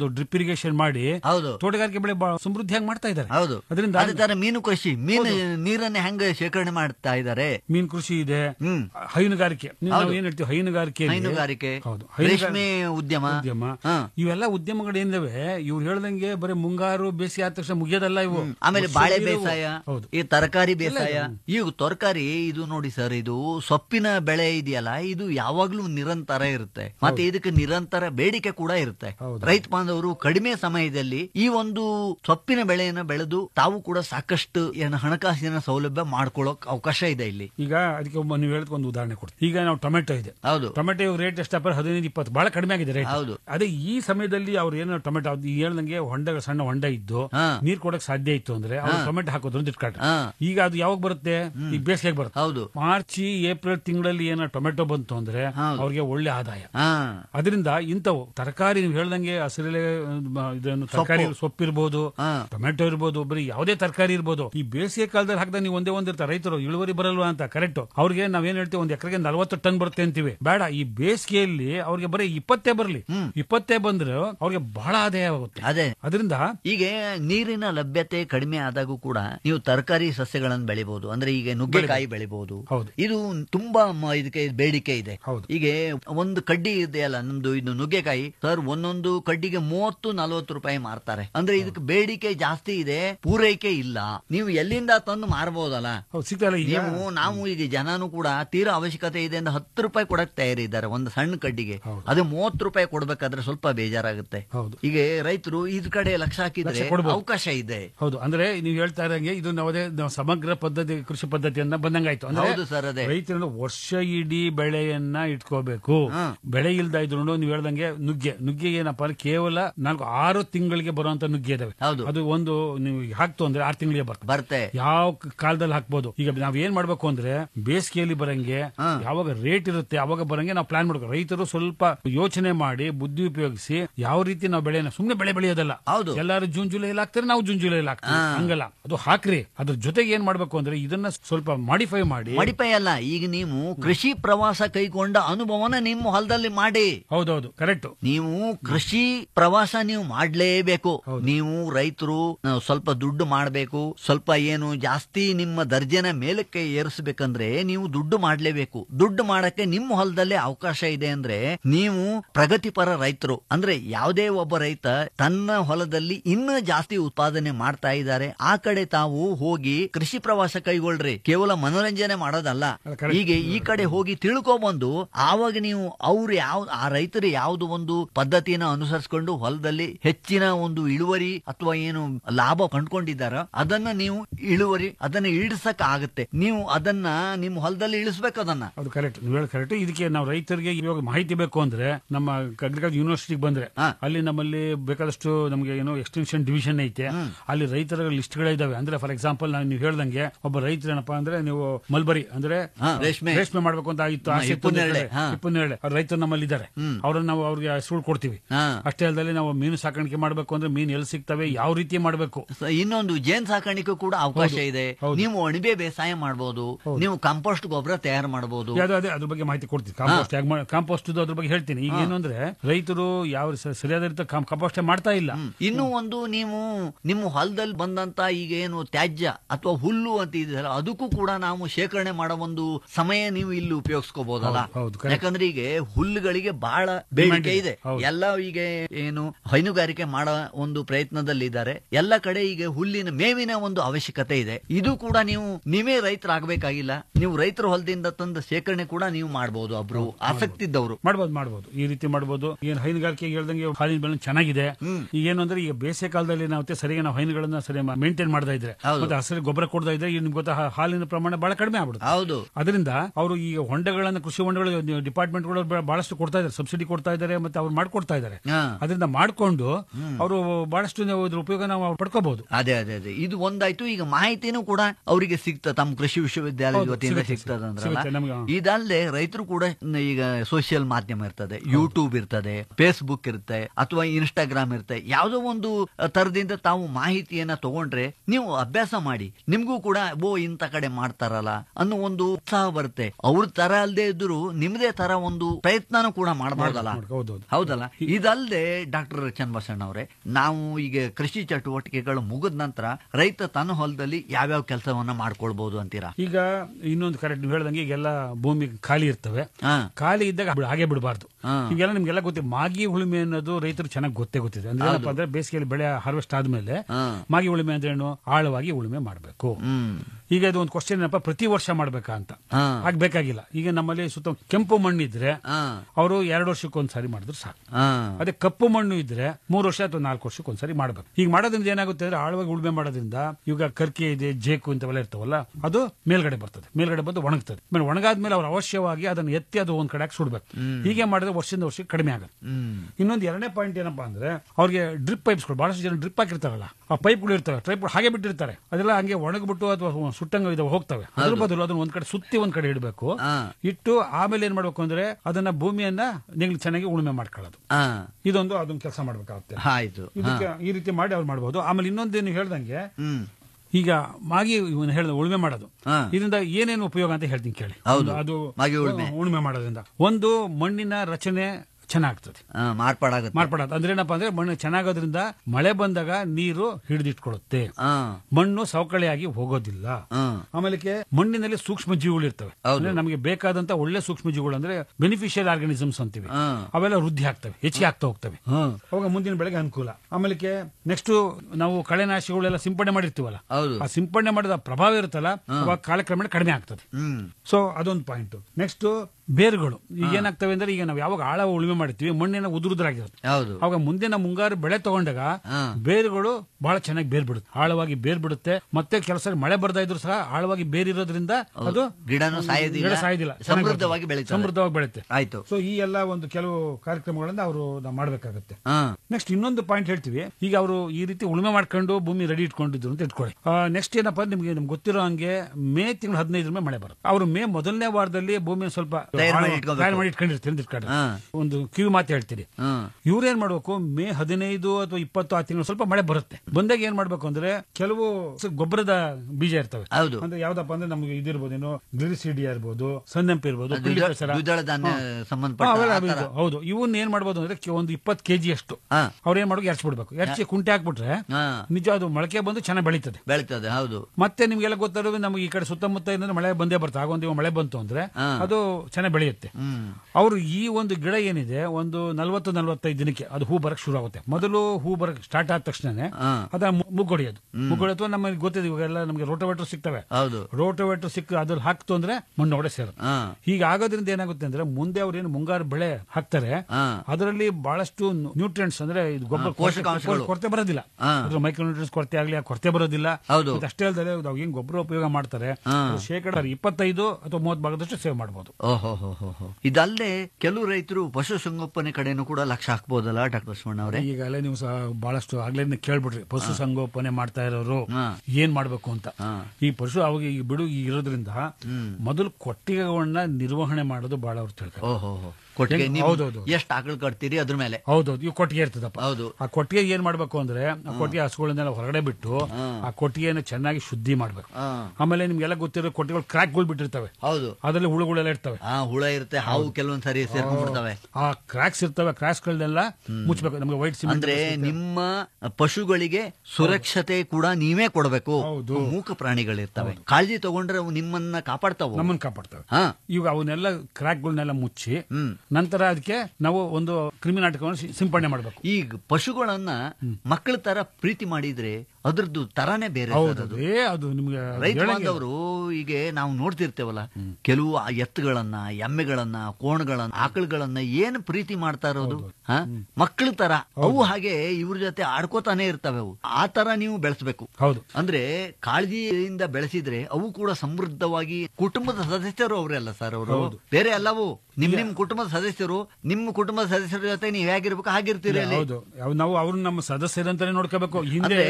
ಅದು ಡ್ರಿಪ್ ಇರಿಗೇಷನ್ ಮಾಡಿ ಹೌದು. ತೋಟಗಾರಿಕೆ ಬೆಳೆ ಬಹಳ ಸಮೃದ್ಧಿಯಾಗಿ ಮಾಡ್ತಾ ಇದ್ದಾರೆ ಹೌದು ಅದರಿಂದ ಅದೇ ತರ ಮೀನು ಕೃಷಿ ಮೀನು ನೀರನ್ನ ಹೆಂಗ ಶೇಖರಣೆ ಮಾಡ್ತಾ ಇದ್ದಾರೆ ಮೀನು ಕೃಷಿ ಇದೆ ಹ್ಮ್. ಹೈನುಗಾರಿಕೆ ನೀವು ಹೌದು. ನಾವು ಏನ್ ಹೇಳ್ತೀವಿ ಹೈನುಗಾರಿಕೆ ಹೈನುಗಾರಿಕೆ ಹೌದು ರೇಷ್ಮೆ ಉದ್ಯಮ ಉದ್ಯಮ ಹಾ. ಇವೆಲ್ಲ ಉದ್ಯಮಗಳು ಏನಿದಾವೆ ಇವ್ರು ಹೇಳ್ದಂಗೆ ಬರೀ ಮುಂಗಾರು ಬೇಸಿಗೆ ಆದ ತಕ್ಷಣ ಮುಗಿಯೋದಲ್ಲ ಇವು ಆಮೇಲೆ ವರ್ಷ ಬಾಳೆ ಇವು. ಬೇಸಾಯ ಹೌದು ಈ ತರಕಾರಿ ಬೇಸಾಯ ಈಗ ತರಕಾರಿ ಇದು ನೋಡಿ ಸರ್ ಇದು ಸೊಪ್ಪಿನ ಬೆಳೆ ಇದೆಯಲ್ಲ ಇದು ಯಾವಾಗ್ಲೂ ನಿರಂತರ ಇರುತ್ತೆ ಮತ್ತೆ ಇದಕ್ಕೆ ನಿರಂತರ ಬೇಡಿಕೆ ಕೂಡ ಇರುತ್ತೆ ಹೌದು. ರೈತ ಬಾಂಧವರು ಕಡಿಮೆ ಸಮಯದಲ್ಲಿ ಈ ಒಂದು ಸೊಪ್ಪಿನ ಬೆಳೆಯನ್ನ ಬೆಳೆದು ತಾವು ಕೂಡ ಸಾಕಷ್ಟು ಏನು ಹಣಕಾಸಿನ ಸೌಲಭ್ಯ ಮಾಡ್ಕೊಳ್ಳೋಕ್ ಅವಕಾಶ ಇದೆ ಇಲ್ಲಿ ಈಗ ಅದಕ್ಕೆ ಒಬ್ಬ ನೀವು ಹೇಳಿದ ಒಂದು ಉದಾಹರಣೆ ಕೊಡ್ತೀವಿ ಈಗ ನಾವು ಟೊಮೆಟೊ ಇದೆ ಹೌದು ಟೊಮೆಟೊ ರೇಟ್ ಎಷ್ಟಪ್ಪ ಹದಿನೈದು ಇಪ್ಪತ್ತು ಬಹಳ ಕಡಿಮೆ ಆಗಿದೆ ರೇಟ್ ಹೌದು. ಅದೇ ಈ ಸಮಯದಲ್ಲಿ ಅವ್ರು ಏನೋ ಟೊಮೆಟೊ ಅದು ಈ ಹೇಳ್ದಂಗೆ ಹೊಂಡ ಸಣ್ಣ ಹೊಂಡ ಇದ್ದು ಹಾ. ನೀರ್ ಕೊಡಕ್ ಸಾಧ್ಯ ಇತ್ತು ಅಂದ್ರೆ ಅವ್ರು ಟೊಮೆಟೊ ಹಾಕೋದ್ರು ಅಂತ ಇಟ್ಕೊಂಡ್ರೆ ಹಾ. ಈಗ ಅದು ಯಾವಾಗ ಬರುತ್ತೆ ಈಗ ಬೇಸಿಗೆ ಬರುತ್ತೆ ಹೌದು ಮಾರ್ಚ್ ಏಪ್ರಿಲ್ ತಿಂಗಳಲ್ಲಿ ಏನೋ ಟೊಮೆಟೊ ಬಂತು ಅಂದ್ರೆ ಹೌದು. ಅವ್ರಿಗೆ ಒಳ್ಳೆ ಆದಾಯ ಹಾ ಅದರಿಂದ ಇಂಥವು ತರಕಾರಿ ನೀವು ಹೇಳ್ದಂಗೆ ಹಸಿರೆಲೆ ಮ, ಇದನ್ನು ತರಕಾರಿ ಸೊಪ್ಪು ಇರ್ಬೋದು ಹಾ. ಟೊಮೆಟೊ ಇರ್ಬೋದು ಬರೀ ಯಾವುದೇ ತರಕಾರಿ ಇರ್ಬೋದು ಈ ಬೇಸಿಗೆ ಕಾಲದಲ್ಲಿ ಹಾಕಿದಾಗ ನೀವು ಒಂದೇ ಒಂದಿರ್ತಾರೆ ರೈತರು ಇಳುವರಿ ಬರಲ್ವಾ ಅಂತ ಕರೆಕ್ಟ್ ಅವ್ರಿಗೆ ನಾವೇನ್ ಹೇಳ್ತೀವಿ ಒಂದ್ ಎಕರೆಗೆ ನಲ್ವತ್ತು ಟನ್ ಬರುತ್ತೆ ಅಂತೀವಿ ಬೇಡ ಈ ಬೇಸಿಗೆಯಲ್ಲಿ ಅವ್ರಿಗೆ ಬರೀ ಇಪ್ಪತ್ತೇ ಬರ್ಲಿ ಇಪ್ಪತ್ತೇ ಬಂದ್ರೆ ಅವ್ರಿಗೆ ಬಹಳ ಆದಾಯ ಆಗುತ್ತೆ ಅದೇ ಅದರಿಂದ ಈಗ ನೀರಿನ ಲಭ್ಯತೆ ಕಡಿಮೆ ಆದಾಗೂ ಕೂಡ ನೀವು ತರಕಾರಿ ಸಸ್ಯಗಳನ್ನು ಬೆಳಿಬಹುದು ಅಂದ್ರೆ ಈಗ ನುಗ್ಗೆಕಾಯಿ ಬೆಳಿಬಹುದು ಹೌದು. ಇದು ತುಂಬಾ ಮ- ಇದಕ್ಕೆ ಬೇಡಿಕೆ ಇದೆ ಹೌದು. ಈಗ ಒಂದು ಕಡ್ಡಿ ಇದೆಯಲ್ಲ ನಮ್ದು ಇದು ನುಗ್ಗೆಕಾಯಿ ಸರ್ ಒಂದೊಂದು ಕಡ್ಡಿಗೆ ಮೂವತ್ತು ನಲವತ್ತು ರೂಪಾಯಿ ಮಾರ್ತಾರೆ ಅಂದ್ರೆ ಇದಕ್ಕೆ ಬೇಡಿಕೆ ಜಾಸ್ತಿ ಇದೆ ಪೂರೈಕೆ ಇಲ್ಲ ನೀವು ಎಲ್ಲಿಂದ ತಂದು ಮಾರಬಹುದಲ್ಲ ಹೌದು ಸಿಗ್ತಲ್ಲ ಈಗ ನೀವು ನಾವು ಈಗ ಜನನು ಕೂಡ ತೀರಾ ಅವಶ್ಯಕತೆ ಇದೆ ಅಂತ ಹತ್ತು ರೂಪಾಯಿ ಕೊಡಕ್ ತಯಾರಿದ್ದಾರೆ ಒಂದು ಸಣ್ಣ ಕಡ್ಡಿಗೆ ಹೌದು. ಅದೇ ಮೂವತ್ತು ರೂಪಾಯಿ ಕೊಡ್ಬೇಕಾದ್ರೆ ಸ್ವಲ್ಪ ಬೇಜಾರಾಗುತ್ತೆ ಹೌದು. ಈಗ ರೈತರು ಇದ್ರ ಕಡೆ ಲಕ್ಷ ಹಾಕಿದ್ರೆ ಲಕ್ಷ ಕೊಡ್ಬೋದು. ಅವಕಾಶ ಇದೆ ಹೌದು ಅಂದ್ರೆ ನೀವು ಹೇಳ್ತಾ ಇರಂಗೆ ಇದು ಯಾವುದೇ ನಾವು ಸಮಗ್ರ ಪದ್ಧತಿ ಕೃಷಿ ಪದ್ಧತಿಯನ್ನ ಬಂದಂಗಾಯ್ತು ಅಂದ್ರೆ ಹೌದು ಸರ್, ಅದೇ. ರೈತರು ವರ್ಷ ಇಡೀ ಬೆಳೆಯನ್ನ ಇಟ್ಕೋಬೇಕು ಹಾ. ಬೆಳೆ ಇಲ್ದ ಇದ್ರು ನೀವು ಹೇಳ್ದಂಗೆ ನುಗ್ಗೆ ನುಗ್ಗೆ ಏನಪ್ಪಾ ಅಂದ್ರೆ ಕೇವಲ ನಾಲ್ಕು ಆರು ತಿಂಗಳಿಗೆ ಬರುವಂತ ನುಗ್ಗೆ ಇದಾವೆ ಹೌದು. ಅದು ಒಂದು ನೀವು ಹಾಕ್ತು ಅಂದ್ರೆ ಆರು ತಿಂಗಳಿಗೆ ಬರ್ತದೆ ಬರ್ತೆ ಯಾವ ಕ- ಕಾಲದಲ್ಲಿ ಹಾಕ್ಬೋದು ಈಗ ನಾವ್ ಏನ್ ಮಾಡ್ಬೇಕು ಅಂದ್ರೆ ಬೇಸಿಗೆಯಲ್ಲಿ ಬರಂಗೆ ಹಾ. ಯಾವಾಗ ರೇಟ್ ಇರುತ್ತೆ ಅವಾಗ ಬರಂಗೆ ನಾವು ಪ್ಲಾನ್ ಮಾಡ್ಬೇಕು ರೈತರು ಸ್ವಲ್ಪ ಯೋಚನೆ ಮಾಡಿ ಬುದ್ಧಿ ಉಪಯೋಗಿಸಿ ಯಾವ ರೀತಿ ನಾವು ಬೆಳೆನ ಸುಮ್ನೆ ಬೆಳೆ ಬೆಳೆಯೋದಲ್ಲ ಹೌದು. ಎಲ್ಲರೂ ಜೂನ್ ಜುಲೈಲಿ ಹಾಕ್ತಾರೆ ನಾವು ಜೂನ್ ಜುಲೈಲಿ ಹಾಕ್ತೀವಿ ಹಂಗಲ್ಲ ಅದು ಹಾಕ್ರಿ ಅದ್ರ ಜೊತೆಗೆ ಏನ್ ಮಾಡ್ಬೇಕು ಅಂದ್ರೆ ಇದನ್ನ ಸ್ವಲ್ಪ ಮಾಡಿಫೈ ಮಾಡಿ ಮಡಿಪೈ ಅಲ್ಲ ಈಗ ನೀವು ಕೃಷಿ ಪ್ರವಾಸ ಕೈಗೊಂಡ ಅನುಭವನ ನಿಮ್ಮ ಹೊಲದಲ್ಲಿ ಮಾಡಿ ಹೌದೌದು ಕರೆಕ್ಟ್ ನೀವು ಕೃಷಿ ಪ್ರವಾಸ ನೀವು ಮಾಡ್ಲೇಬೇಕು ನೀವು ರೈತರು ನಾವು ಸ್ವಲ್ಪ ದುಡ್ಡು ಮಾಡಬೇಕು ಸ್ವಲ್ಪ ಏನು ಜಾಸ್ತಿ ನಿಮ್ಮ ದರ್ಜೆನ ಮೇಲಕ್ಕೆ ಏರಿಸಬೇಕಂದ್ರೆ ನೀವು ದುಡ್ಡು ಮಾಡ್ಲೇಬೇಕು ದುಡ್ಡು ಮಾಡಕ್ಕೆ ನಿಮ್ಮ ಹೊಲದಲ್ಲೇ ಅವಕಾಶ ಇದೆ ಅಂದ್ರೆ ನೀವು ಪ್ರಗತಿಪರ ರೈತರು ಅಂದ್ರೆ ಯಾವುದೇ ಒಬ್ಬ ರೈತ ತನ್ನ ಹೊಲದಲ್ಲಿ ಇನ್ನೂ ಜಾಸ್ತಿ ಉತ್ಪಾದನೆ ಮಾಡ್ತಾ ಇದ್ದಾರೆ ಆ ಕಡೆ ತಾವು ಹೋಗಿ ಕೃಷಿ ಪ್ರವಾಸ ಕೈಗೊಳ್ರಿ ಕೇವಲ ಮನೋರಂಜನೆ ಮಾಡೋದಲ್ಲ ಅದು correct. ಈಗ ಈ ಕಡೆ ಹೋಗಿ ತಿಳ್ಕೊಬಂದು ಆವಾಗ ನೀವು ಅವ್ರು ಯಾವ ಆ ರೈತರು ಯಾವ್ದು ಒಂದು ಪದ್ಧತಿನ ಅನುಸರಿಸಿಕೊಂಡು ಹೊಲದಲ್ಲಿ ಹೆಚ್ಚಿನ ಒಂದು ಇಳುವರಿ ಅಥವಾ ಏನು ಲಾಭ ಕಂಡ್ಕೊಂಡಿದ್ದಾರ ಅದನ್ನ ನೀವು ಇಳುವರಿ ಅದನ್ನ ಇಳಿಸಕ್ ಆಗುತ್ತೆ ನೀವು ಅದನ್ನ ನಿಮ್ಮ ಹೊಲದಲ್ಲಿ ಇಳಿಸ್ಬೇಕು ಅದನ್ನ ಅದು ಕರೆಕ್ಟ್ ನೀವು ಹೇಳಿ ಕರೆಕ್ಟ್ ಇದಕ್ಕೆ ನಾವು ರೈತರಿಗೆ ಇವಾಗ ಮಾಹಿತಿ ಬೇಕು ಅಂದ್ರೆ ನಮ್ಮ ಅಗ್ರಿಕಲ್ಚರ್ ಯೂನಿವರ್ಸಿಟಿಗೆ ಬಂದ್ರೆ ಹಾ. ಅಲ್ಲಿ ನಮ್ಮಲ್ಲಿ ಬೇಕಾದಷ್ಟು ನಮಗೆ ಏನೋ ಎಕ್ಸ್ಟೆನ್ಷನ್ ಡಿವಿಷನ್ ಐತೆ ಅಲ್ಲಿ ರೈತರ ಲಿಸ್ಟ್ ಗಳಿದಾವೆ ಅಂದ್ರೆ ಫಾರ್ ಎಕ್ಸಾಂಪಲ್ ನಾನು ನೀವು ಹೇಳ್ದಂಗೆ ಒಬ್ಬ ರೈತರು ಏನಪ್ಪಾ ಅಂದ್ರೆ ನೀವು ಮಲ್ಬರಿ ಅಂದ್ರೆ ಹಾ, ರೇಷ್ಮೆ. ರೇಷ್ಮೆ ಮಾಡ್ಬೇಕು ಅಂತ ಆಗಿತ್ತು ಹಾ, ಆಸೆ ಇತ್ತು ಹಿಪ್ಪು ನೇರಳೆ, ಹಾ. ಹಿಪ್ಪು ನೇರಳೆ ಅವ್ರ ರೈತರು ನಮ್ಮಲ್ಲಿ ಇದ್ದಾರೆ ಅವ್ರನ್ನ ನಾವು ಅವ್ರಿಗೆ ಹೆಸರು ಕೊಡ್ತೀವಿ ಹಾ. ಅಷ್ಟೇ ಅಲ್ಲದೆ ನಾವು ಮೀನು ಸಾಕಾಣಿಕೆ ಮಾಡ್ಬೇಕು ಅಂದ್ರೆ ಮೀನು ಎಲ್ಲಿ ಸಿಗ್ತವೆ ಯಾವ ರೀತಿ ಮಾಡ್ಬೇಕು ಸ- ಇನ್ನೊಂದು ಜೇನ್ ಸಾಕಾಣಿಕೆ ಕೂಡ ಅವಕಾಶ ಇದೆ ಹೌದು. ನೀವು ಅಣಿಬೆ ಬೇಸಾಯ ಮಾಡಬಹುದು ನೀವು ಕಾಂಪೋಸ್ಟ್ ಗೊಬ್ಬರ ತಯಾರು ಮಾಡಬಹುದು ಯಾವ್ದು ಅದೇ ಅದ್ರ ಬಗ್ಗೆ ಮಾಹಿತಿ ಕೊಡ್ತೀನಿ ಕಾಂಪೋಸ್ಟ್ ಹೇಗೆ ಕಾಂಪೋಸ್ಟ್ ಅದ್ರ ಬಗ್ಗೆ ಹೇಳ್ತೀನಿ ಈಗ ಏನು ಅಂದ್ರೆ ರೈತರು ಯಾವ ಸ- ಸರಿಯಾದ ರೀತಿ ಕಾಂಪೋಸ್ಟ್ ಮಾಡ್ತಾ ಇಲ್ಲ ಇನ್ನು ಒಂದು ನೀವು ನಿಮ್ಮ ಹೊಲದಲ್ಲಿ ಬಂದಂತ ಈಗ ಏನು ತ್ಯಾಜ್ಯ ಅಥವಾ ಹುಲ್ಲು ಅಂತ ಇದೆಯಲ್ಲ ಅದಕ್ಕೂ ಕೂಡ ನಾವು ಶೇಖರಣೆ ಮಾಡೋ ಒಂದು ಸಮಯ ನೀವು ಇಲ್ಲಿ ಉಪಯೋಗಿಸ್ಕೋಬಹುದಲ್ಲ ಹೌದು, ಹೌದು, correct. ಯಾಕಂದ್ರೆ ಈಗ ಹುಲ್ಲುಗಳಿಗೆ ಬಹಳ ಬೇಡಿಕೆ ಇದೆ. ಇದೆ ಹೌದು. ಎಲ್ಲ ಈಗ ಏನು ಹೈನುಗಾರಿಕೆ ಮಾಡೋ ಒಂದು ಪ್ರಯತ್ನದಲ್ಲಿದ್ದಾರೆ ಎಲ್ಲ ಕಡೆ ಈಗ ಹುಲ್ಲಿನ ಮೇವಿನ ಒಂದು ಅವಶ್ಯಕತೆ ಇದೆ ಇದು ಕೂಡ ನೀವು ನೀವೇ ರೈತರಾಗಬೇಕಾಗಿಲ್ಲ ನೀವು ರೈತರ ಹೊಲದಿಂದ ತಂದ ಶೇಖರಣೆ ಕೂಡ ನೀವು ಮಾಡಬಹುದು ಒಬ್ರು ಆಸಕ್ತಿ ಇದ್ದವರು ಮಾಡ್ಬೋದು ಮಾಡ್ಬೋದು ಈ ರೀತಿ ಮಾಡ್ಬೋದು ಏನ್ ಹೈನುಗಾರಿಕೆ ಹೇಳ್ದಂಗೆ ಹಾಲಿನ ಬೆಲೆ ಚೆನ್ನಾಗಿದೆ ಈಗ ಏನು ಅಂದ್ರೆ ಈಗ ಬೇಸಿಗೆ ಕಾಲದಲ್ಲಿ ನಾವು ಸರಿಯಾಗಿ ನಾವು ಹೈನುಗಳನ್ನ ಸರಿ ಮೇಂಟೈನ್ ಮಾಡ್ತಾ ಇದ್ರೆ ಹೌದು. ಮತ್ತೆ ಹಸಿರು ಗೊಬ್ಬರ ಕೊಡ್ತಾ ಇದ್ರೆ ಈಗ ನಿಮ್ಗೆ ಗೊತ್ತಾ ಹಾಲಿನ ಪ್ರಮಾಣ ಬಹಳ ಕಡಿಮೆ ಆಗ್ಬಿಡುತ್ತೆ ಹೌದು ಅದರಿಂದ ಅವರು ಈಗ ಹೊಂಡಗಳನ್ನ ಕೃಷಿ ಹೊಂಡಗಳು ಡಿಪಾರ್ಟ್ಮೆಂಟ್ಗಳು ಬಹಳಷ್ಟು ಕೊಡ್ತಾ ಇದ್ದಾರೆ ಸಬ್ಸಿಡಿ ಕೊಡ್ತಾ ಇದ್ದಾರೆ ಮತ್ತೆ ಅವ್ರು ಮಾಡ್ಕೊಡ್ತಾ ಇದ್ದಾರೆ ಹಾ. ಅದರಿಂದ ಮಾಡ್ಕೊಂಡು ಅವರು ಬಹಳಷ್ಟು ನಾವು ಇದ್ರ ಉಪಯೋಗ ನಾವು ಪಡ್ಕೋಬಹುದು ಅದೇ ಅದೇ ಅದೇ ಇದು ಒಂದಾಯ್ತು ಈಗ ಮಾಹಿತಿನೂ ಕೂಡ ಅವರಿಗೆ ಸಿಗ್ತದೆ ತಮ್ಮ ಕೃಷಿ ವಿಶ್ವವಿದ್ಯಾಲಯ ಹೌದು, ವತಿಯಿಂದ ಸಿಗುತ್ತೆ, ಸಿಗ್ತದೆ ಸಿಗುತ್ತೆ, ನಮ್ಗೆ, ಅಂದ್ರಲ್ಲ ಹಾ. ಇದಲ್ಲದೆ ರೈತರು ಕೂಡ ಈಗ ಸೋಷಿಯಲ್ ಮಾಧ್ಯಮ ಇರ್ತದೆ ಯೂಟ್ಯೂಬ್ ಇರ್ತದೆ ಫೇಸ್ಬುಕ್ ಇರುತ್ತೆ ಅಥವಾ ಇನ್ಸ್ಟಾಗ್ರಾಮ್ ಇರುತ್ತೆ ಯಾವುದೋ ಒಂದು ತರದಿಂದ ತಾವು ಮಾಹಿತಿಯನ್ನ ತಗೊಂಡ್ರೆ ನೀವು ಅಭ್ಯಾಸ ಮಾಡಿ ನಿಮ್ಗೂ ಕೂಡ ಓ ಇಂಥ ಕಡೆ ಮಾಡ್ತಾರಲ್ಲ ಅನ್ನೋ ಒಂದು ಉತ್ಸಾಹ ಬರುತ್ತೆ ಅವ್ರ ತರ ಅಲ್ಲದೆ ಇದ್ರು ನಿಮ್ದೇ ತರ ಒಂದು ಪ್ರಯತ್ನನೂ ಕೂಡ ಮಾಡಬಹುದಲ್ಲ ಮಾಡ್ಕೊ- ಹೌದು, ಹೌದು. ಹೌದಲ್ಲ ಇದಲ್ಲದೆ ಡಾಕ್ಟರ್ ಚನ್ನಬಸಣ್ಣ ಅವರೇ ನಾವು ಈಗ ಕೃಷಿ ಚಟುವಟಿಕೆಗಳು ಮುಗಿದ ನಂತರ ರೈತ ತನ್ನ ಹೊಲದಲ್ಲಿ ಯಾವ್ಯಾವ ಕೆಲಸವನ್ನ ಮಾಡ್ಕೊಳ್ಬಹುದು ಅಂತೀರಾ ಈಗ ಇನ್ನೊಂದು ಕರೆಕ್ಟ್ ನೀವು ಹೇಳ್ದಂಗೆ ಈಗೆಲ್ಲ ಭೂಮಿ ಖಾಲಿ ಇರ್ತವೆ ಹಾ. ಖಾಲಿ ಇದ್ದಾಗ ಬಿಡ್- ಹಾಗೆ ಬಿಡಬಾರ್ದು ಹಾ. ಈಗೆಲ್ಲ ನಿಮ್ಗೆಲ್ಲ ಗೊತ್ತಿದೆ ಮಾಗಿ ಉಳುಮೆ ಅನ್ನೋದು ರೈತರು ಚೆನ್ನಾಗಿ ಗೊತ್ತೇ ಗೊತ್ತಿದೆ ಅಂದ್ರೆ ಏನಪ್ಪಾ ಅಂದ್ರೆ ಬೇಸಿಗೆಯಲ್ಲಿ ಬೆಳೆ ಹಾರ್ವೆಸ್ಟ್ ಆದ್ಮೇಲೆ ಹಾ. ಮಾಗಿ ಉಳುಮೆ ಅಂದ್ರೆ ಏನು ಆಳವಾಗಿ ಉಳುಮೆ ಮಾಡಬೇಕು ಹ್ಮ್ ಈಗ ಇದು ಒಂದು ಕ್ವಶನ್ ಏನಪ್ಪ ಪ್ರತಿ ವರ್ಷ ಮಾಡ್ಬೇಕಾ ಅಂತ ಹಾ. ಆಗ್ಬೇಕಾಗಿಲ್ಲ ಈಗ ನಮ್ಮಲ್ಲಿ ಸುತ್ತ ಕೆಂಪು ಮಣ್ಣು ಇದ್ರೆ ಹಾ. ಅವರು ಎರಡು ವರ್ಷಕ್ಕೆ ಒಂದ್ಸಾರಿ ಮಾಡಿದ್ರು ಸಾಕು ಹಾ. ಅದೇ ಕಪ್ಪು ಮಣ್ಣು ಇದ್ರೆ ಮೂರು ವರ್ಷ ಅಥವಾ ನಾಲ್ಕು ವರ್ಷಕ್ಕೆ ಒಂದ್ಸರಿ ಮಾಡ್ಬೇಕು ಈಗ ಮಾಡೋದ್ರಿಂದ ಏನಾಗುತ್ತೆ ಅಂದ್ರೆ ಆಳವಾಗಿ ಉಳುಮೆ ಮಾಡೋದ್ರಿಂದ ಈಗ ಕರ್ಕೆ ಇದೆ ಜೇಕು ಇಂಥವೆಲ್ಲ ಇರ್ತಾವಲ್ಲ ಅದು ಮೇಲ್ಗಡೆ ಬರ್ತದೆ ಮೇಲ್ಗಡೆ ಬಂದು ಒಣಗ್ತದೆ ಆಮೇಲೆ ಒಣಗಾದ್ಮೇಲೆ ಅವ್ರು ಅವಶ್ಯವಾಗಿ ಅದನ್ನ ಎತ್ತಿ ಅದು ಒಂದ್ ಕಡೆ ಸುಡ್ಬೇಕು ಹೀಗೆ ಮಾಡಿದ್ರೆ ವರ್ಷದಿಂದ ವರ್ಷಕ್ಕೆ ಕಡಿಮೆ ಆಗುತ್ತೆ ಹ್ಮ್ ಇನ್ನೊಂದು ಎರಡನೇ ಪಾಯಿಂಟ್ ಏನಪ್ಪಾ ಅಂದ್ರೆ ಅವ್ರಿಗೆ ಡ್ರಿಪ್ ಪೈಪ್ಸ್ಗಳು ಬಹಳಷ್ಟು ಜನ ಡ್ರಿಪ್ ಹಾಕಿರ್ತಾರಲ್ಲ ಆ ಪೈಪ್ಗಳು ಇರ್ತವೆ ಟ್ರೈಪ್ ಹಾಗೆ ಬಿಟ್ಟಿರ್ತಾರೆ ಅದೆಲ್ಲ ಹಂಗೆ ಒಣಗ್ಬಿಟ್ಟು ಅಥವಾ ಸುಟ್ಟಂಗ ಇದಾವೆ ಹೋಗ್ತವೆ ಅದ್ರ ಬದಲು ಅದನ್ನ ಒಂದ್ ಕಡೆ ಸುತ್ತಿ ಒಂದ್ ಕಡೆ ಇಡಬೇಕು ಹಾ. ಇಟ್ಟು ಆಮೇಲೆ ಏನ್ ಮಾಡ್ಬೇಕು ಅಂದ್ರೆ ಅದನ್ನ ಭೂಮಿಯನ್ನ ನೀವು ಚೆನ್ನಾಗಿ ಉಳುಮೆ ಮಾಡ್ಕೊಳ್ಳೋದು ಹಾ. ಇದೊಂದು ಅದೊಂದು ಕೆಲಸ ಮಾಡ್ಬೇಕಾಗುತ್ತೆ ಆಯ್ತು ಹಾ. ಇದಕ್ಕೆ ಈ ರೀತಿ ಮಾಡಿ ಅವ್ರು ಮಾಡಬಹುದು ಆಮೇಲೆ ಇನ್ನೊಂದು ನೀವು ಹೇಳ್ದಂಗೆ ಹ್ಮ್ ಈಗ ಮಾಗಿ ಇವನು ಹೇಳ್ದ ಉಳುಮೆ ಮಾಡೋದು ಹಾ. ಇದರಿಂದ ಏನೇನು ಉಪಯೋಗ ಅಂತ ಹೇಳ್ತೀನಿ ಕೇಳಿ ಹೌದು. ಅದು ಮಾಗಿ ಉಳುಮೆ. ಉಳುಮೆ ಮಾಡೋದ್ರಿಂದ ಒಂದು ಮಣ್ಣಿನ ರಚನೆ ಚೆನ್ನಾಗ್ತದೆ ಹಾ, ಮಾರ್ಪಾಡಾಗುತ್ತೆ ಮಾರ್ಪಾಡೋದು ಅಂದ್ರೆ ಏನಪ್ಪಾ ಅಂದ್ರೆ ಮಣ್ಣು ಚೆನ್ನಾಗೋದ್ರಿಂದ ಮಳೆ ಬಂದಾಗ ನೀರು ಹಿಡಿದಿಟ್ಕೊಳ್ಳುತ್ತೆ ಹಾ. ಮಣ್ಣು ಸವಕಳಿಯಾಗಿ ಹೋಗೋದಿಲ್ಲ ಹಾ. ಆಮೇಲೆ ಮಣ್ಣಿನಲ್ಲಿ ಸೂಕ್ಷ್ಮ ಜೀವಿಗಳು ಇರ್ತವೆ ಹೌದು. ಅಂದ್ರೆ ನಮಗೆ ಬೇಕಾದಂತ ಒಳ್ಳೆ ಸೂಕ್ಷ್ಮ ಜೀವಿಗಳು ಅಂದ್ರೆ ಬೆನಿಫಿಷಿಯಲ್ ಆರ್ಗಾನಿಸಮ್ಸ್ ಅಂತೀವಿ ಹಾ. ಅವೆಲ್ಲ ವೃದ್ಧಿ ಆಗ್ತವೆ ಹೆಚ್ಚಿಗೆ ಆಗ್ತಾ ಹೋಗ್ತವೆ ಹಾ. ಅವಾಗ ಮುಂದಿನ ಬೆಳೆಗೆ ಅನುಕೂಲ ಆಮೇಲೆ ನೆಕ್ಸ್ಟ್ ನಾವು ಕಳೆನಾಶಿಗಳೆಲ್ಲ ಸಿಂಪಡಣೆ ಮಾಡಿರ್ತೀವಲ್ಲ ಹೌದು. ಆ ಸಿಂಪಡಣೆ ಮಾಡಿದ ಪ್ರಭಾವ ಇರುತ್ತಲ್ಲ ಅವಾಗ ಕಾಲಕ್ರಮೇಣ ಕಡಿಮೆ ಆಗ್ತದೆ ಹ್ಮ್ ಸೊ ಅದೊಂದು ಪಾಯಿಂಟ್ ನೆಕ್ಸ್ಟ್ ಬೇರುಗಳು ಈಗ ಏನಾಗ್ತವೆ ಅಂದ್ರೆ ಈಗ ನಾವು ಯಾವಾಗ ಆಳ ಉಳುಮೆ ಮಾಡ್ತೀವಿ ಮಣ್ಣಿನ ಉದುರುದ್ರಾಗಿರುತ್ತೆ ಹೌದು ಅವಾಗ ಮುಂದಿನ ಮುಂಗಾರು ಬೆಳೆ ತಗೊಂಡಾಗ ಹಾ. ಬೇರುಗಳು ಬಹಳ ಚೆನ್ನಾಗಿ ಬೇರ್ ಬಿಡುತ್ತೆ ಆಳವಾಗಿ ಬೇರ್ ಬಿಡುತ್ತೆ ಮತ್ತೆ ಕೆಲಸ ಮಳೆ ಬರ್ತಾ ಇದ್ರು ಸಹ ಆಳವಾಗಿ ಬೇರಿರೋದ್ರಿಂದ ಅದು ಗಿಡನೂ ಸಾಯೋದಿಲ್ಲ, ಗಿಡ ಸಾಯೋದಿಲ್ಲ ಸಮೃದ್ಧವಾಗಿ ಬೆಳೀತದೆ. ಸಮೃದ್ಧವಾಗಿ ಬೆಳುತ್ತೆ ಆಯ್ತು ಸೊ ಈ ಎಲ್ಲ ಒಂದು ಕೆಲವು ಕಾರ್ಯಕ್ರಮಗಳನ್ನ ಅವರು ನಾವು ಮಾಡ್ಬೇಕಾಗತ್ತೆ ಹಾ ನೆಕ್ಸ್ಟ್ ಇನ್ನೊಂದು ಪಾಯಿಂಟ್ ಹೇಳ್ತೀವಿ ಈಗ ಅವರು ಈ ರೀತಿ ಉಳುಮೆ ಮಾಡ್ಕೊಂಡು ಭೂಮಿ ರೆಡಿ ಇಟ್ಕೊಂಡಿದ್ರು ಅಂತ ಇಟ್ಕೊಳ್ಳಿ ನೆಕ್ಸ್ಟ್ ಏನಪ್ಪಾ ಅಂದ್ರೆ ನಿಮ್ಗೆ ನಿಮ್ಗೆ ಗೊತ್ತಿರೋ ಹಂಗೆ ಮೇ ತಿಂಗಳು ಹದಿನೈದು ಮೇಲೆ ಮಳೆ ಬರುತ್ತೆ ಅವರು ಮೇ ಮೊದಲನೇ ವಾರದಲ್ಲಿ ಭೂಮಿ ಸ್ವಲ್ಪ ತಯಾರು ಮಾಡಿ ಆಳ- ಇಟ್ಕೊಬೇಕು. ತಯಾರು ಮಾಡಿ ಇಟ್ಕೊಂಡಿರ್ತೀರಿ ಅಂತ ಇಟ್ಕೊಳ್ಳಿ ಹಾ. ಒಂದು ಕಿವಿ ಮಾತು ಹೇಳ್ತೀರಿ ಹಾ ಇವ್ರೇನ್ ಮಾಡ್ಬೇಕು ಮೇ ಹದಿನೈದು ಅಥವಾ ಇಪ್ಪತ್ತು ಆ ತಿಂಗಳು ಸ್ವಲ್ಪ ಮಳೆ ಬರುತ್ತೆ ಬಂದಾಗ ಏನ್ ಮಾಡ್ಬೇಕು ಅಂದ್ರೆ ಕೆಲವು ಸ- ಗೊಬ್ಬರದ ಬೀಜ ಇರ್ತವೆ ಹೌದು. ಅಂದ್ರೆ ಯಾವ್ದಪ್ಪ ಅಂದ್ರೆ ನಮ್ಗೆ ಇದಿರ್ಬೋದು ಏನು ಗ್ಲಿರಿಸಿಡಿಯಾ ಇರ್ಬೋದು ಸನ್ನಂಪಿ ಇರ್ಬೋದು ಅದು ಬಿಳಿ ದ್ವಿದಳ- ಪೆಸರ. ದ್ವಿದಳ ಧಾನ್ಯ ಹಾ. ಸಂಬಂಧಪಟ್ಟ ಹಾ, ಅವೆಲ್ಲ ಆ ಥರ. ಇದು. ಹೌದು ಇವನ್ನ ಏನ್ ಮಾಡ್ಬೋದು ಅಂದ್ರೆ ಕೆ- ಒಂದು ಇಪ್ಪತ್ತು ಕೆಜಿ ಅಷ್ಟು ಹಾ. ಅವ್ರ ಏನ್ ಮಾಡ್ಬೇಕು ಎರ್ಚ್ಬಿಡ್ಬೇಕು ಎರ್ಚಿ ಕುಂಟೆ ಹಾಕ್ಬಿಟ್ರೆ ಹಾ ನಿಜ ಅದು ಮೊಳಕೆ ಬಂದು ಚೆನ್ನಾಗಿ ಬೆಳೀತದೆ ಬೆಳೀತದೆ ಹೌದು ಮತ್ತೆ ನಿಮ್ಗೆಲ್ಲ ಗೊತ್ತಿರೋದು ನಮ್ಗೆ ಈ ಕಡೆ ಸುತ್ತಮುತ್ತ ಏನಂದ್ರೆ ಮಳೆ ಬಂದೇ ಬರುತ್ತೆ ಆಗೊಂದು ಮಳೆ ಬಂತು ಅಂದ್ರೆ ಹಾ. ಅದು ಚೆನ್ನಾಗಿ ಬೆಳೆಯುತ್ತೆ ಹ್ಮ್ ಅವರು ಈ ಒಂದು ಗಿಡ ಏನಿದೆ ಒಂದು ನಲವತ್ತು ನಲವತ್ತೈದು ದಿನಕ್ಕೆ ಅದು ಹೂ ಬರಕ್ ಶುರು ಆಗುತ್ತೆ ಮೊದಲು ಹೂ ಬರಕ್ ಸ್ಟಾರ್ಟ್ ಆದ ತಕ್ಷಣನೇ ಹಾ. ಅದ ಮುಗ್ಗೊಡಿಯೋದು ಮುಗ್ಗೊಡಿಯೋದು ನಮಗೆ ಗೊತ್ತಿದೆ ಇವಾಗೆಲ್ಲ ನಮಗೆ ರೋಟೋವೇಟರ್ ಸಿಗ್ತವೆ ಹೌದು ರೋಟೋವೇಟರ್ ಸಿಕ್ಕ ಅದ್ರಲ್ಲಿ ಹಾಕ್ತು ಅಂದ್ರೆ ಮಣ್ಣು ಒಡೆ ಸೇರುತ್ತೆ ಹಾ ಹೀಗೆ ಆಗೋದ್ರಿಂದ ಏನಾಗುತ್ತೆ ಅಂದ್ರೆ ಮುಂದೆ ಅವ್ರು ಏನು ಮುಂಗಾರು ಬೆಳೆ ಹಾಕ್ತಾರೆ ಹಾ. ಅದರಲ್ಲಿ ಬಹಳಷ್ಟು ನ್ಯೂಟ್ರಿಯೆಂಟ್ಸ್ ಅಂದ್ರೆ ಇದು ಗೊಬ್ಬರ ಹಾ, ಪೋಷಕಾಂಶಗಳು. ಕೊರತೆ- ಕೊರತೆ ಬರೋದಿಲ್ಲ ಹಾ. ಅದ್ರ ಮೈಕ್ರೋ ನ್ಯೂಟ್ರಿಯನ್ಸ್ ಕೊರತೆ ಆಗ್ಲಿ ಆ ಕೊರತೆ ಬರೋದಿಲ್ಲ ಹೌದು. ಮತ್ತೆ ಅಷ್ಟೇ ಅಲ್ಲದೆ ನಾವು ಏನ್ ಗೊಬ್ಬರ ಉಪಯೋಗ ಮಾಡ್ತಾರೆ ಹಾ. ಅದು ಶೇಕಡ ಇಪ್ಪತ್ತೈದು ಅಥವಾ ಮೂವತ್ತು ಭಾಗದಷ್ಟು ಸೇವ್ ಮಾಡಬಹುದು ಓಹೋ ಹೋ ಹೋ ಹೋ ಇದಲ್ಲದೆ ಕೆಲವು ರೈತರು ಪಶುಸಂಗೋಪನೆ ಕಡೆನೂ ಕೂಡ ಲಕ್ಷ್ಯ ಹಾಕ್ಬೋದಲ್ಲ ಡಾಕ್ಟರ್ ಬಸವಣ್ಣ ಅವರೇ ಈಗಲೇ ನೀವು ಸಹ ಬಹಳಷ್ಟು ಆಗ್ಲೇ ಕೇಳ್ಬಿಟ್ರಿ ಪಶು ಸಂಗೋಪನೆ ಮಾಡ್ತಾ ಇರೋರು ಹಾ. ಏನ್ ಮಾಡ್ಬೇಕು ಅಂತ ಹಾ. ಈ ಪಶು ಅವಾಗ ಈ ಬಿಡು ಈಗ ಇರೋದ್ರಿಂದ ಮೊದಲು ಕೊಟ್ಟಿಗೆಗಳನ್ನ ನಿರ್ವಹಣೆ ಮಾಡೋದು ಬಹಳ ಅವ್ರು ತಿಳ್ತಾರೆ ಓಹೋ ಹೋ ಕೊಟ್ಟಿಗೆ ಹೆಂಗ್- ನೀವು ಹೌದೌದು. ಎಷ್ಟು ಆಕಳು ಕಟ್ತೀರಿ ಅದ್ರ ಮೇಲೆ ಹೌದೌದು ಈ ಕೊಟ್ಟಿಗೆ ಇರ್ತದಪ್ಪ ಹೌದು ಆ ಕೊಟ್ಟಿಗೆ ಏನ್ ಮಾಡ್ಬೇಕು ಅಂದ್ರೆ ಆ ಕೊಟ್ಟಿಗೆ ಹಸುಗಳನ್ನೆಲ್ಲ ಹೊರಗಡೆ ಬಿಟ್ಟು ಆ ಕೊಟ್ಟಿಗೆಯನ್ನು ಚೆನ್ನಾಗಿ ಶುದ್ಧಿ ಮಾಡ್ಬೇಕು ಹಾ. ಆಮೇಲೆ ನಿಮ್ಗೆಲ್ಲ ಗೊತ್ತಿರೋ ಕೊಟ್ಟಿಗೆಗಳು ಕ್ರಾಕ್ಗಳು ಬಿಟ್ಟಿರ್ತವೆ ಹೌದು ಅದರಲ್ಲಿ ಹುಳುಗಳೆಲ್ಲ ಇರ್ತವೆ ಹಾ ಹುಳ ಇರುತ್ತೆ ಹಾವು ಕೆಲವೊಂದ್ ಸಾರಿ ಸೇರ್ಕೊಂಡ್ಬಿಡ್ತವೆ ಆ ಕ್ರಾಕ್ಸ್ ಇರ್ತವೆ ಕ್ರಾಕ್ಸ್ಗಳನ್ನೆಲ್ಲ ಮುಚ್ಚಬೇಕು ನಮ್ಗೆ ವೈಟ್ ಸಿಮೆಂಟ್ ಅಂದ್ರೆ ನಿಮ್ಮ ಪಶುಗಳಿಗೆ ಸುರಕ್ಷತೆ ಕೂಡ ನೀವೇ ಕೊಡಬೇಕು ಹೌದು. ಮೂಕ ಪ್ರಾಣಿಗಳಿರ್ತವೆ ಕಾಳಜಿ ತಗೊಂಡ್ರೆ ಅವು ನಿಮ್ಮನ್ನ ಕಾಪಾಡ್ತಾವ ನಮ್ಮನ್ನ ಕಾಪಾಡ್ತವೆ ಹಾ ಈಗ ಅವನ್ನೆಲ್ಲ ಕ್ರಾಕ್ಗಳನ್ನೆಲ್ಲ ಮುಚ್ಚಿ ಹ್ಮ್ ನಂತರ ಅದಕ್ಕೆ ನಾವು ಒಂದು ಕ್ರಿಮಿನಾಟಕವನ್ನು ಸಿ- ಸಿಂಪಡಣೆ ಮಾಡಬೇಕು ಈಗ ಪಶುಗಳನ್ನ ಮಕ್ಕಳ ತರ ಪ್ರೀತಿ ಮಾಡಿದ್ರೆ ಅದ್ರದ್ದು ತರಾನೇ ಬೇರೆ ಸರ್ ಹೌದು ಅದು. ಅದೇ ಅದು ನಿಮ್ಗೆ ಅದು ರೈತ ಹೇಳಂಗೆ ಬಾಂಧವರು ಈಗ ನಾವು ನೋಡ್ತಿರ್ತೇವಲ್ಲ ಕೆಲವು ಆ ಎತ್ತುಗಳನ್ನ ಎಮ್ಮೆಗಳನ್ನ ಕೋಣಗಳನ್ನ ಆಕಳುಗಳನ್ನ ಏನು ಪ್ರೀತಿ ಮಾಡ್ತಾ ಇರೋದು ಹ? ಮಕ್ಕಳ ತರ ಅವು ಹಾಗೆ ಇವ್ರ ಜೊತೆ ಆಡ್ಕೋತಾನೆ ಇರ್ತವೆ ಅವು ಆ ತರ ನೀವು ಬೆಳೆಸಬೇಕು ಹೌದು ಅಂದ್ರೆ ಕಾಳಜಿಯಿಂದ ಬೆಳೆಸಿದ್ರೆ ಅವು ಕೂಡ ಸಮೃದ್ಧವಾಗಿ ಕುಟುಂಬದ ಸದಸ್ಯರು ಅವರೆಲ್ಲ ಸರ್ ಅವರು ಬೇರೆ ಅಲ್ಲವು ನಿಮ್ ನಿಮ್ ಕುಟುಂಬದ ಸದಸ್ಯರು ನಿಮ್ಮ ಕುಟುಂಬದ ಸದಸ್ಯರ ಜೊತೆ ನೀವ್ ಹೇಗಿರ್ಬೇಕು ಹಾಗಿರ್ತೀರಿ ಅಲ್ಲಿ ಹೌದು ಯಾವ- ನಾವು ಅವ್ರನ್ನ ನಮ್ಮ ಸದಸ್ಯರಂತಾನೆ ನೋಡ್ಕೋಬೇಕು ಹಿಂದೆ ಅಂದ್ರೆ, ಹಾ.